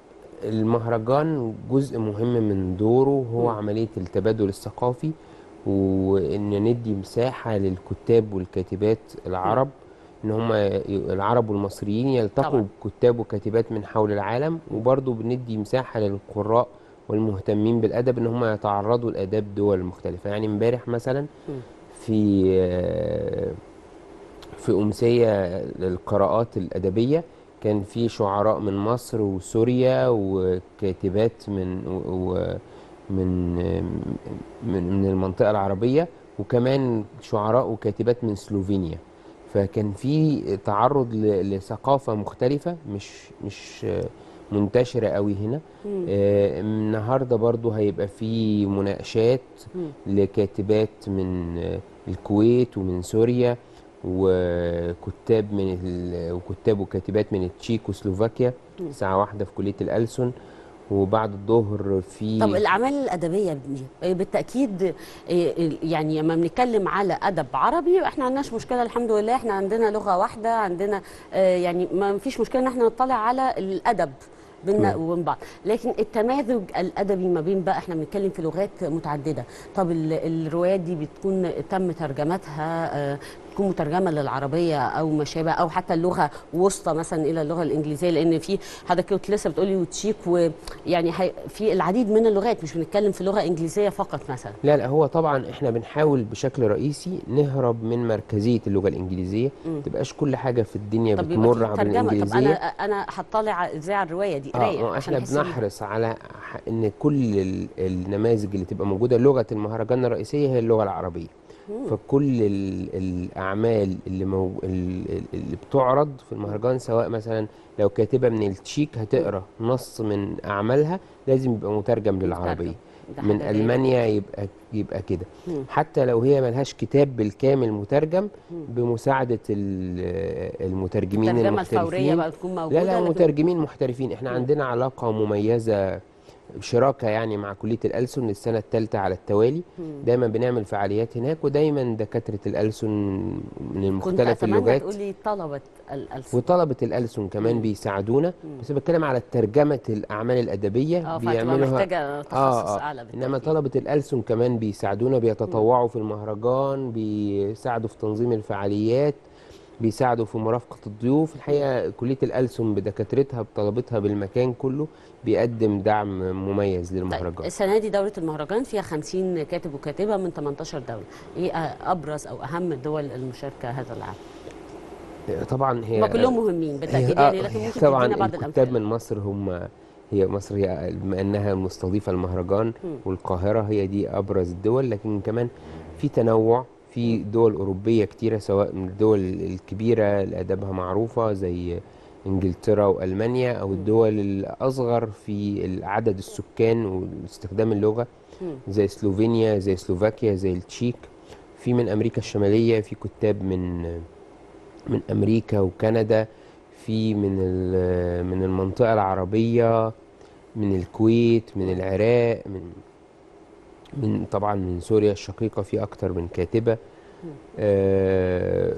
المهرجان جزء مهم من دوره هو مم. عملية التبادل الثقافي وإن ندي مساحة للكتاب والكاتبات العرب إن هم العرب والمصريين يلتقوا طبعاً. بكتاب وكاتبات من حول العالم وبرضه بندي مساحة للقراء والمهتمين بالأدب إن هم يتعرضوا لآداب دول مختلفة يعني امبارح مثلا مم. في آه، في أمسية للقراءات الأدبية كان في شعراء من مصر وسوريا وكاتبات من و- و- من من من المنطقة العربية وكمان شعراء وكاتبات من سلوفينيا فكان في تعرض ل- لثقافة مختلفة مش مش آه، منتشرة قوي هنا مم. آه، النهارده برضو هيبقى في مناقشات مم. لكاتبات من آه، الكويت ومن سوريا وكتاب من ال... وكتاب وكاتبات من التشيك وسلوفاكيا مم. الساعة واحدة في كلية الألسن وبعد الظهر في طب الاعمال الادبيه دي آه، بالتاكيد آه، يعني لما بنتكلم على ادب عربي احنا ما عندناش مشكله الحمد لله احنا عندنا لغه واحده عندنا آه، يعني ما فيش مشكله ان احنا نطلع على الادب بيننا مم. وبين بعض لكن التمازج الادبي ما بين بقى احنا بنتكلم في لغات متعدده طب ال- الروايات دي بتكون تم ترجمتها آه، تكون مترجمه للعربيه او ما شابه او حتى اللغه وسطى مثلا الى اللغه الانجليزيه لان في حضرتك كنت لسه بتقولي وتشيك ويعني هي- في العديد من اللغات مش بنتكلم في لغه انجليزيه فقط مثلا لا لا هو طبعا احنا بنحاول بشكل رئيسي نهرب من مركزية اللغة الإنجليزية مم. تبقاش كل حاجة في الدنيا طب يبقى بتمر في عبر ترجمه طب الإنجليزية انا انا هطلع ازاي على الروايه دي قرايه اه عشان احنا أحس بيها. بنحرص على ح- ان كل ال- النماذج اللي تبقى موجوده لغه المهرجان الرئيسيه هي اللغه العربيه فكل ال- الاعمال اللي, مو... ال- اللي بتعرض في المهرجان سواء مثلا لو كاتبه من التشيك هتقرا نص من اعمالها لازم يبقى مترجم للعربيه ده من حاجة جيدة. المانيا يبقى يبقى كده مم. حتى لو هي ملهاش كتاب بالكامل مترجم مم. بمساعده ال- المترجمين الترجمة المحترفين الفورية بقى تكون موجودة لا لا لكن- مترجمين محترفين احنا عندنا علاقه مميزه شراكه يعني مع كليه الألسن للسنه الثالثه على التوالي مم. دايما بنعمل فعاليات هناك ودايما دكاتره الألسن من كنت مختلف اتمنى اللغات تقولي طلبه الألسن وطلبة الألسن كمان مم. بيساعدونا بس بتكلم على ترجمة الأعمال الأدبية اه فهتبقى محتاجه تخصص آه آه. اعلى بالتأكيد. إنما طلبة الألسن كمان بيساعدونا بيتطوعوا في المهرجان بيساعدوا في تنظيم الفعاليات بيساعدوا في مرافقة الضيوف الحقيقة كلية الألسن بدكاترتها بطلبتها بالمكان كله بيقدم دعم مميز للمهرجان السنه دي دوره المهرجان فيها 50 كاتب وكاتبه من 18 دوله ايه ابرز او اهم الدول المشاركه هذا العام طبعا هي هم كلهم مهمين بالتاكيد هي- يعني آه، لكن ممكن طبعا تدينا بعض الكتاب الامثله من مصر هم هي مصر هي بما انها مستضيفه المهرجان مم. والقاهره هي دي ابرز الدول لكن كمان في تنوع في دول اوروبيه كتيره سواء من الدول الكبيره اللي ادبها معروفه زي انجلترا والمانيا او الدول الاصغر في عدد السكان واستخدام اللغه مم. زي سلوفينيا زي سلوفاكيا زي التشيك في من امريكا الشماليه في كتاب من من امريكا وكندا في من ال- من المنطقه العربيه من الكويت من العراق من من طبعا من سوريا الشقيقه في اكتر من كاتبه آه،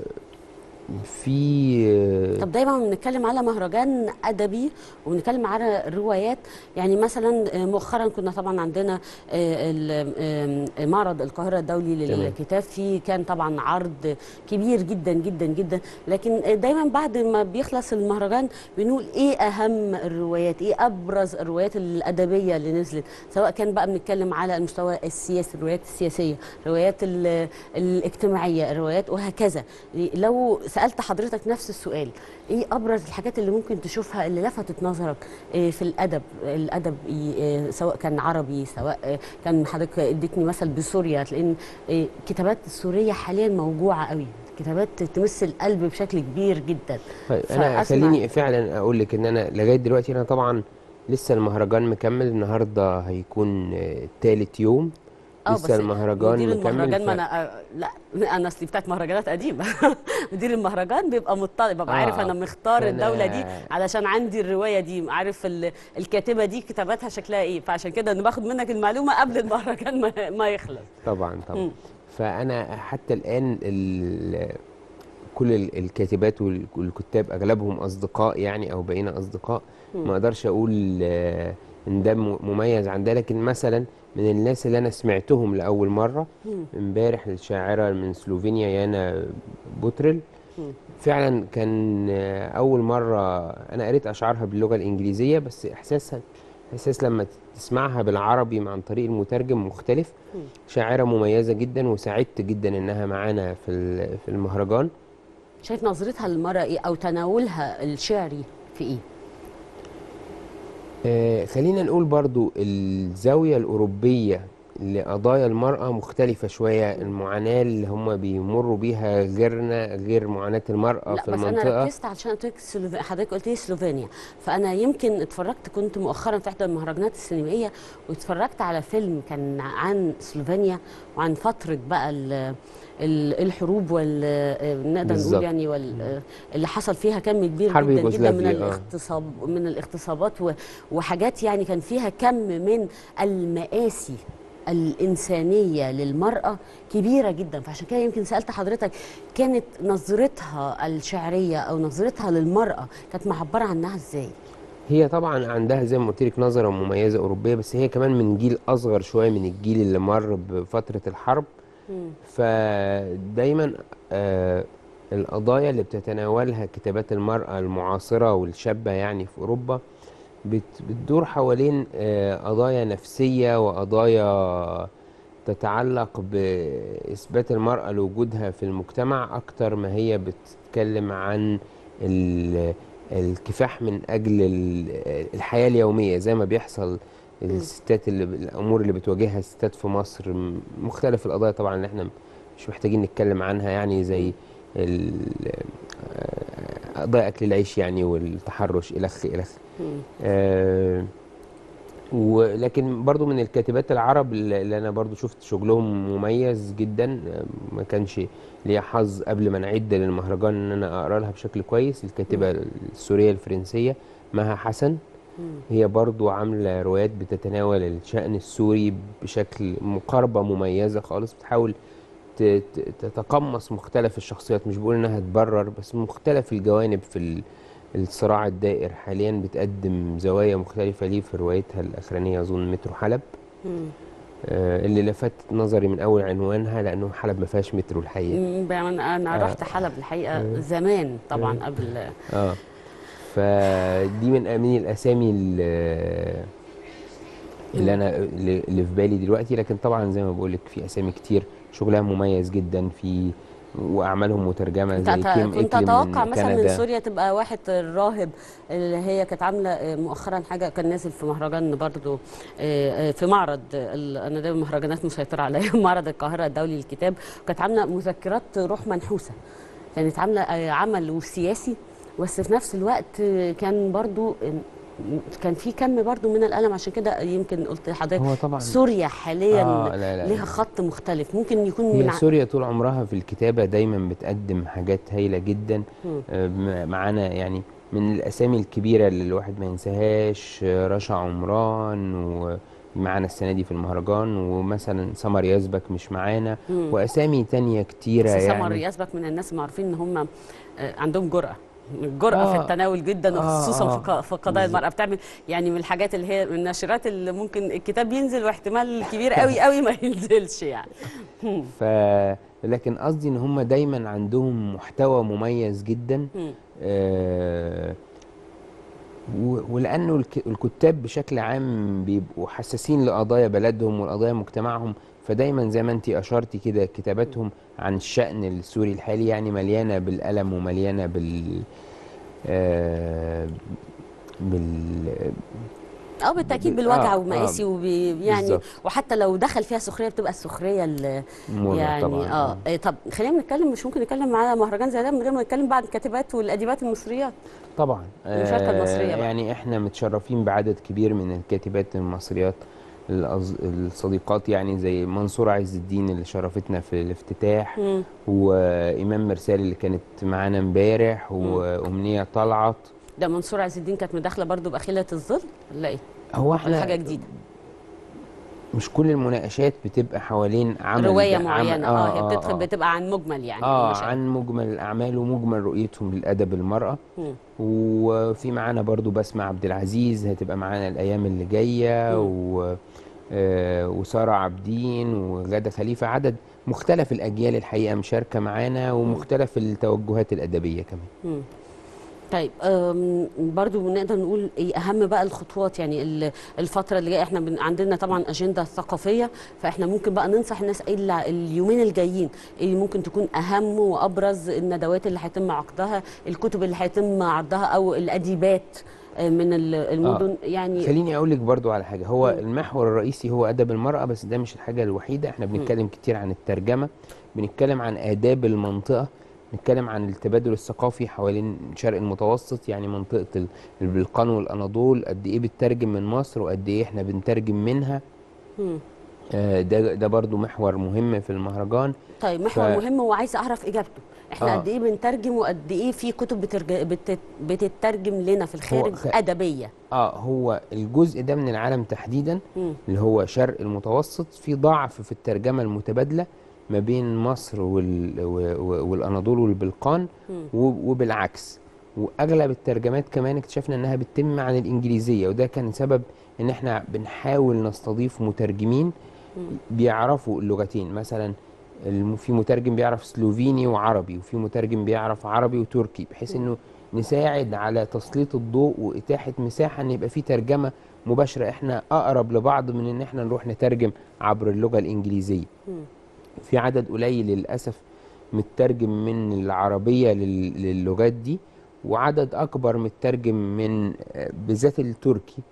في طب دايما بنتكلم على مهرجان ادبي وبنتكلم على الروايات يعني مثلا مؤخرا كنا طبعا عندنا آه، ال- آه، معرض القاهره الدولي تمام. للكتاب فيه كان طبعا عرض كبير جدا جدا جدا لكن دايما بعد ما بيخلص المهرجان بنقول ايه اهم الروايات ايه ابرز الروايات الادبيه اللي نزلت سواء كان بقى بنتكلم على المستوى السياسي الروايات السياسيه الروايات ال- الاجتماعيه الروايات وهكذا لو سالت حضرتك نفس السؤال ايه ابرز الحاجات اللي ممكن تشوفها اللي لفتت نظرك آه، في الادب الادب آه، سواء كان عربي سواء آه، كان حضرتك اديتني مثل بسوريا لان آه، الكتابات السوريه حاليا موجوعه قوي كتابات تمس القلب بشكل كبير جدا طيب انا فأسمع- خليني فعلا اقول لك ان انا لغايه دلوقتي انا طبعا لسه المهرجان مكمل النهارده هيكون آه، تالت يوم اه لسه بس المهرجان مدير مكمل المهرجان ف- ما انا آه، لا انا اصلي بتاعت مهرجانات قديمه مدير المهرجان بيبقى مطلع ببقى آه، عارف انا مختار فأنا- الدوله دي علشان عندي الروايه دي عارف ال- الكاتبه دي كتاباتها شكلها ايه فعشان كده انا باخد منك المعلومه قبل المهرجان ما, ما يخلص طبعا طبعا مم. فانا حتى الان ال- كل ال- الكاتبات وال- والكتاب اغلبهم اصدقاء يعني او بقينا اصدقاء مم. ما اقدرش اقول آه، ان ده م- مميز عن ده لكن مثلا من الناس اللي انا سمعتهم لاول مره مم. امبارح الشاعره من سلوفينيا يانا بوتريل مم. فعلا كان آه، اول مره انا قريت اشعارها باللغه الانجليزيه بس احساسها احساس لما تسمعها بالعربي عن طريق المترجم مختلف مم. شاعره مميزه جدا وسعدت جدا انها معانا في ال- في المهرجان شايف نظرتها للمراه ايه او تناولها الشعري في ايه آه خلينا نقول برضو الزاويه الاوروبيه لقضايا المرأة مختلفة شوية المعاناة اللي هم بيمروا بيها غيرنا غير معاناة المرأة لا في بس انا المنطقة ركزت عشان قلت لك سلوف... حضرتك قلت لي سلوفينيا فانا يمكن اتفرجت كنت مؤخرا في احدى المهرجانات السينمائيه واتفرجت على فيلم كان عن سلوفينيا وعن فتره بقى ال... ال- الحروب وال نقدر بالظبط. نقول يعني وال... اللي حصل فيها كم كبير حرب جدا جدا من يوغوسلافيا، آه. الاغتصاب من الاغتصابات و... وحاجات يعني كان فيها كم من المآسي الإنسانية للمرأة كبيرة جدا فعشان كده يمكن سألت حضرتك كانت نظرتها الشعرية أو نظرتها للمرأة كانت معبرة عنها إزاي؟ هي طبعا عندها زي ما قلت لك نظرة مميزة أوروبية بس هي كمان من جيل أصغر شوية من الجيل اللي مر بفترة الحرب فدايما آه القضايا اللي بتتناولها كتابات المرأة المعاصرة والشابة يعني في أوروبا بت بتدور حوالين آه قضايا نفسية وقضايا تتعلق بإثبات المرأة لوجودها في المجتمع أكتر ما هي بتتكلم عن ال- الكفاح من أجل ال- الحياة اليومية زي ما بيحصل الستات اللي الأمور اللي بتواجهها الستات في مصر م- مختلف القضايا طبعا اللي احنا مش محتاجين نتكلم عنها يعني زي ال- آه، قضايا اكل العيش يعني والتحرش الخ الخ مم. آه، ولكن برضو من الكاتبات العرب اللي اللي انا برضو شفت شغلهم مميز جدا آه، ما كانش ليا حظ قبل ما نعد للمهرجان ان انا اقرا لها بشكل كويس الكاتبه السوريه الفرنسيه مها حسن هي برضو عاملة روايات بتتناول الشأن السوري بشكل مقاربة مميزة خالص بتحاول ت- ت- تتقمص مختلف الشخصيات مش بقول انها تبرر بس مختلف الجوانب في ال- الصراع الدائر حاليا بتقدم زوايا مختلفة ليه في روايتها الأخرانية أظن مترو حلب مم. آه، اللي لفت نظري من أول عنوانها لأنه حلب ما فيهاش مترو الحقيقة مم، انا انا آه. رحت حلب الحقيقه مم. زمان طبعا مم. قبل اه فدي من من الاسامي اللي, اللي انا اللي اللي في بالي دلوقتي لكن طبعا زي ما بقول لك في اسامي كتير شغلها مميز جدا في واعمالهم مترجمه انت زي أت- كيم كنت إكلي اتوقع من مثلا من كندا سوريا تبقى واحد الراهب اللي هي كانت عامله مؤخرا حاجه كان نازل في مهرجان برضو آه، آه، في معرض ال- انا دايما المهرجانات مسيطره عليا معرض القاهره الدولي للكتاب وكانت عامله مذكرات روح منحوسه كانت عامله آه، عمل سياسي بس في نفس الوقت آه، كان برضو آه، كان في كم برضو من الالم عشان كده يمكن قلت هو لحضرتك طبعا سوريا حاليا آه، لا، لا، ليها لا. خط مختلف ممكن يكون هي من ع- سوريا طول عمرها في الكتابة دايما بتقدم حاجات هايلة جدا مم. آه، م- معانا يعني من الأسامي الكبيرة اللي الواحد ما ينساهاش آه، رشا عمران ومعانا السنة دي في المهرجان ومثلا سمر يزبك مش معانا مم. وأسامي تانية كتيرة بس سمر يعني يسبق من الناس المعروفين ان هم آه، عندهم جرأة الجرأة في آه. التناول جدا آه، وخصوصا آه. في ق- في قضايا بالظبط. المرأة بتعمل يعني من الحاجات اللي هي من الناشرات اللي ممكن الكتاب ينزل واحتمال كبير قوي قوي ما ينزلش يعني هم. ف لكن قصدي ان هم دايما عندهم محتوى مميز جدا هم. آه، و- ولانه الك- الكتاب بشكل عام بيبقوا حساسين لقضايا بلدهم والقضايا مجتمعهم فدايما زي ما انت اشرتي كده كتاباتهم عن الشأن السوري الحالي يعني مليانه بالألم ومليانه بال آه، بال اه بالتاكيد بال- بالوجع آه، ومقاسي آه، وبي يعني بالظبط. وحتى لو دخل فيها سخريه بتبقى السخريه اللي مرة يعني طبعاً، اه إيه طب خلينا نتكلم مش ممكن نتكلم على مهرجان زي ده من غير ما نتكلم بعد الكاتبات والاديبات المصريات طبعا المشاركة المصرية بقى. يعني احنا متشرفين بعدد كبير من الكاتبات المصريات الأص- الصديقات يعني زي منصورة عز الدين اللي شرفتنا في الافتتاح مم. وإمام مرسال اللي كانت معانا امبارح وأمنية طلعت ده منصور عز الدين كانت مداخله برضو باخيله الظل ولا ايه؟ هو ولا احنا حاجه جديده مش كل المناقشات بتبقى حوالين عمل روايه عمل- معينه اه, هي بتدخل بتبقى عن مجمل يعني اه المشاهد. عن مجمل الاعمال ومجمل رؤيتهم للادب المراه مم. وفي معانا برضو بسمة عبد العزيز هتبقى معانا الايام اللي جايه و آه، وساره عابدين وغاده خليفه عدد مختلف الاجيال الحقيقه مشاركه معانا ومختلف التوجهات الادبيه كمان مم. طيب أم، برضو نقدر نقول ايه اهم بقى الخطوات يعني ال- الفتره اللي جايه احنا بن- عندنا طبعا اجنده ثقافيه فاحنا ممكن بقى ننصح الناس ايه اللي- اليومين الجايين ايه ممكن تكون اهم وابرز الندوات اللي هيتم عقدها الكتب اللي هيتم عرضها او الاديبات آه، من ال- المدن يعني خليني اقول لك برضو على حاجه هو المحور الرئيسي هو ادب المراه بس ده مش الحاجه الوحيده احنا بنتكلم كتير عن الترجمه بنتكلم عن آداب المنطقه بنتكلم عن التبادل الثقافي حوالين الشرق المتوسط يعني منطقه ال- البلقان والاناضول قد ايه بتترجم من مصر وقد ايه احنا بنترجم منها مم. آه، ده ده برضو محور مهم في المهرجان طيب محور ف- مهم وعايزه اعرف اجابته احنا آه. قد ايه بنترجم وقد ايه في كتب بترج... بتت... بتترجم لنا في الخارج خ- ادبيه اه هو الجزء ده من العالم تحديدا مم. اللي هو شرق المتوسط في ضعف في الترجمه المتبادله ما بين مصر وال... و- و- والاناضول والبلقان مم. و- وبالعكس واغلب الترجمات كمان اكتشفنا انها بتتم عن الانجليزيه وده كان سبب ان احنا بنحاول نستضيف مترجمين بيعرفوا اللغتين مثلا الم- في مترجم بيعرف سلوفيني وعربي وفي مترجم بيعرف عربي وتركي بحيث انه نساعد على تسليط الضوء واتاحه مساحه ان يبقى في ترجمه مباشره احنا اقرب لبعض من ان احنا نروح نترجم عبر اللغه الانجليزيه مم. في عدد قليل للاسف مترجم من العربيه لل- للغات دي وعدد اكبر مترجم من آه، بالذات التركي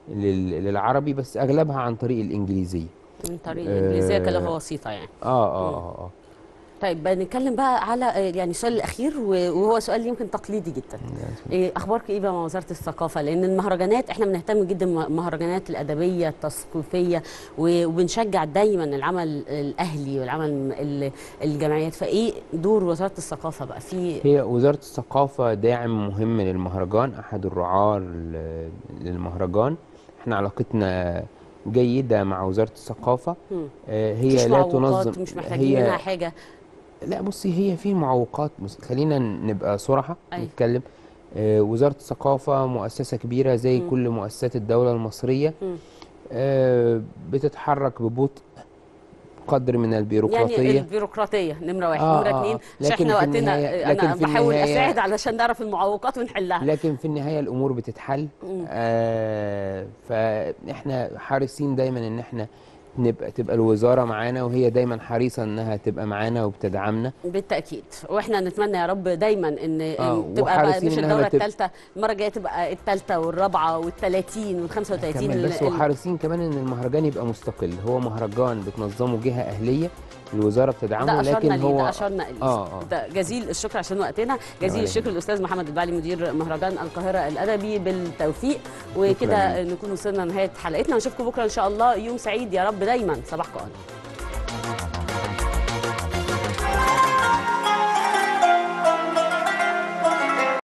لل- للعربي بس اغلبها عن طريق الانجليزيه من طريق آه، الانجليزيه كلغه وسيطه يعني اه اه اه, آه. طيب نتكلم بقى على آه، يعني السؤال الاخير و- وهو سؤال يمكن تقليدي جدا إيه اخبارك ايه بقى مع وزاره الثقافه لان المهرجانات احنا بنهتم جدا بالمهرجانات الادبيه التثقيفيه و- وبنشجع دايما العمل الاهلي والعمل ال- الجمعيات فايه دور وزاره الثقافه بقى في هي وزارة الثقافة داعم مهم للمهرجان أحد الرعاة ل- للمهرجان احنا علاقتنا جيدة مع وزارة الثقافة مم. آه، مفيش هي لا معوقات، تنظم مش محتاجين هي منها حاجه لا بصي هي في معوقات بص خلينا نبقى صراحة أيوة. نتكلم آه، وزارة الثقافة مؤسسة كبيرة زي مم. كل مؤسسات الدولة المصرية مم. آه، بتتحرك ببطء قدر من يعني البيروقراطية البيروقراطيه نمره واحد آه، نمره آه، اتنين آه. عشان لكن احنا في وقتنا النهاية- انا لكن في بحاول النهاية- اساعد علشان نعرف المعوقات ونحلها لكن في النهاية الأمور بتتحل مم. آه فإحنا حريصين دايما إن إحنا نبقى تبقى الوزارة معانا وهي دايما حريصة إنها تبقى معانا وبتدعمنا بالتاكيد واحنا نتمنى يا رب دايما ان, آه، إن تبقى بقى وحريصين مش إنها الدوره ما تب- الثالثه المره الجايه تبقى الثالثه والرابعه والثلاثين والخمسه كمان وثلاثين بس وحريصين كمان إن المهرجان يبقى مستقل هو مهرجان بتنظمه جهة أهلية الوزارة ده بتدعمه اشرنا لكن ليه هو ده اشرنا ليه آه آه ده جزيل الشكر عشان وقتنا جزيل ولا الشكر الاستاذ محمد البعلي مدير مهرجان القاهره الادبي بالتوفيق وكده شكراً. نكون وصلنا لنهايه حلقتنا نشوفكم بكره ان شاء الله يوم سعيد يا رب دايما صباحكم أهلا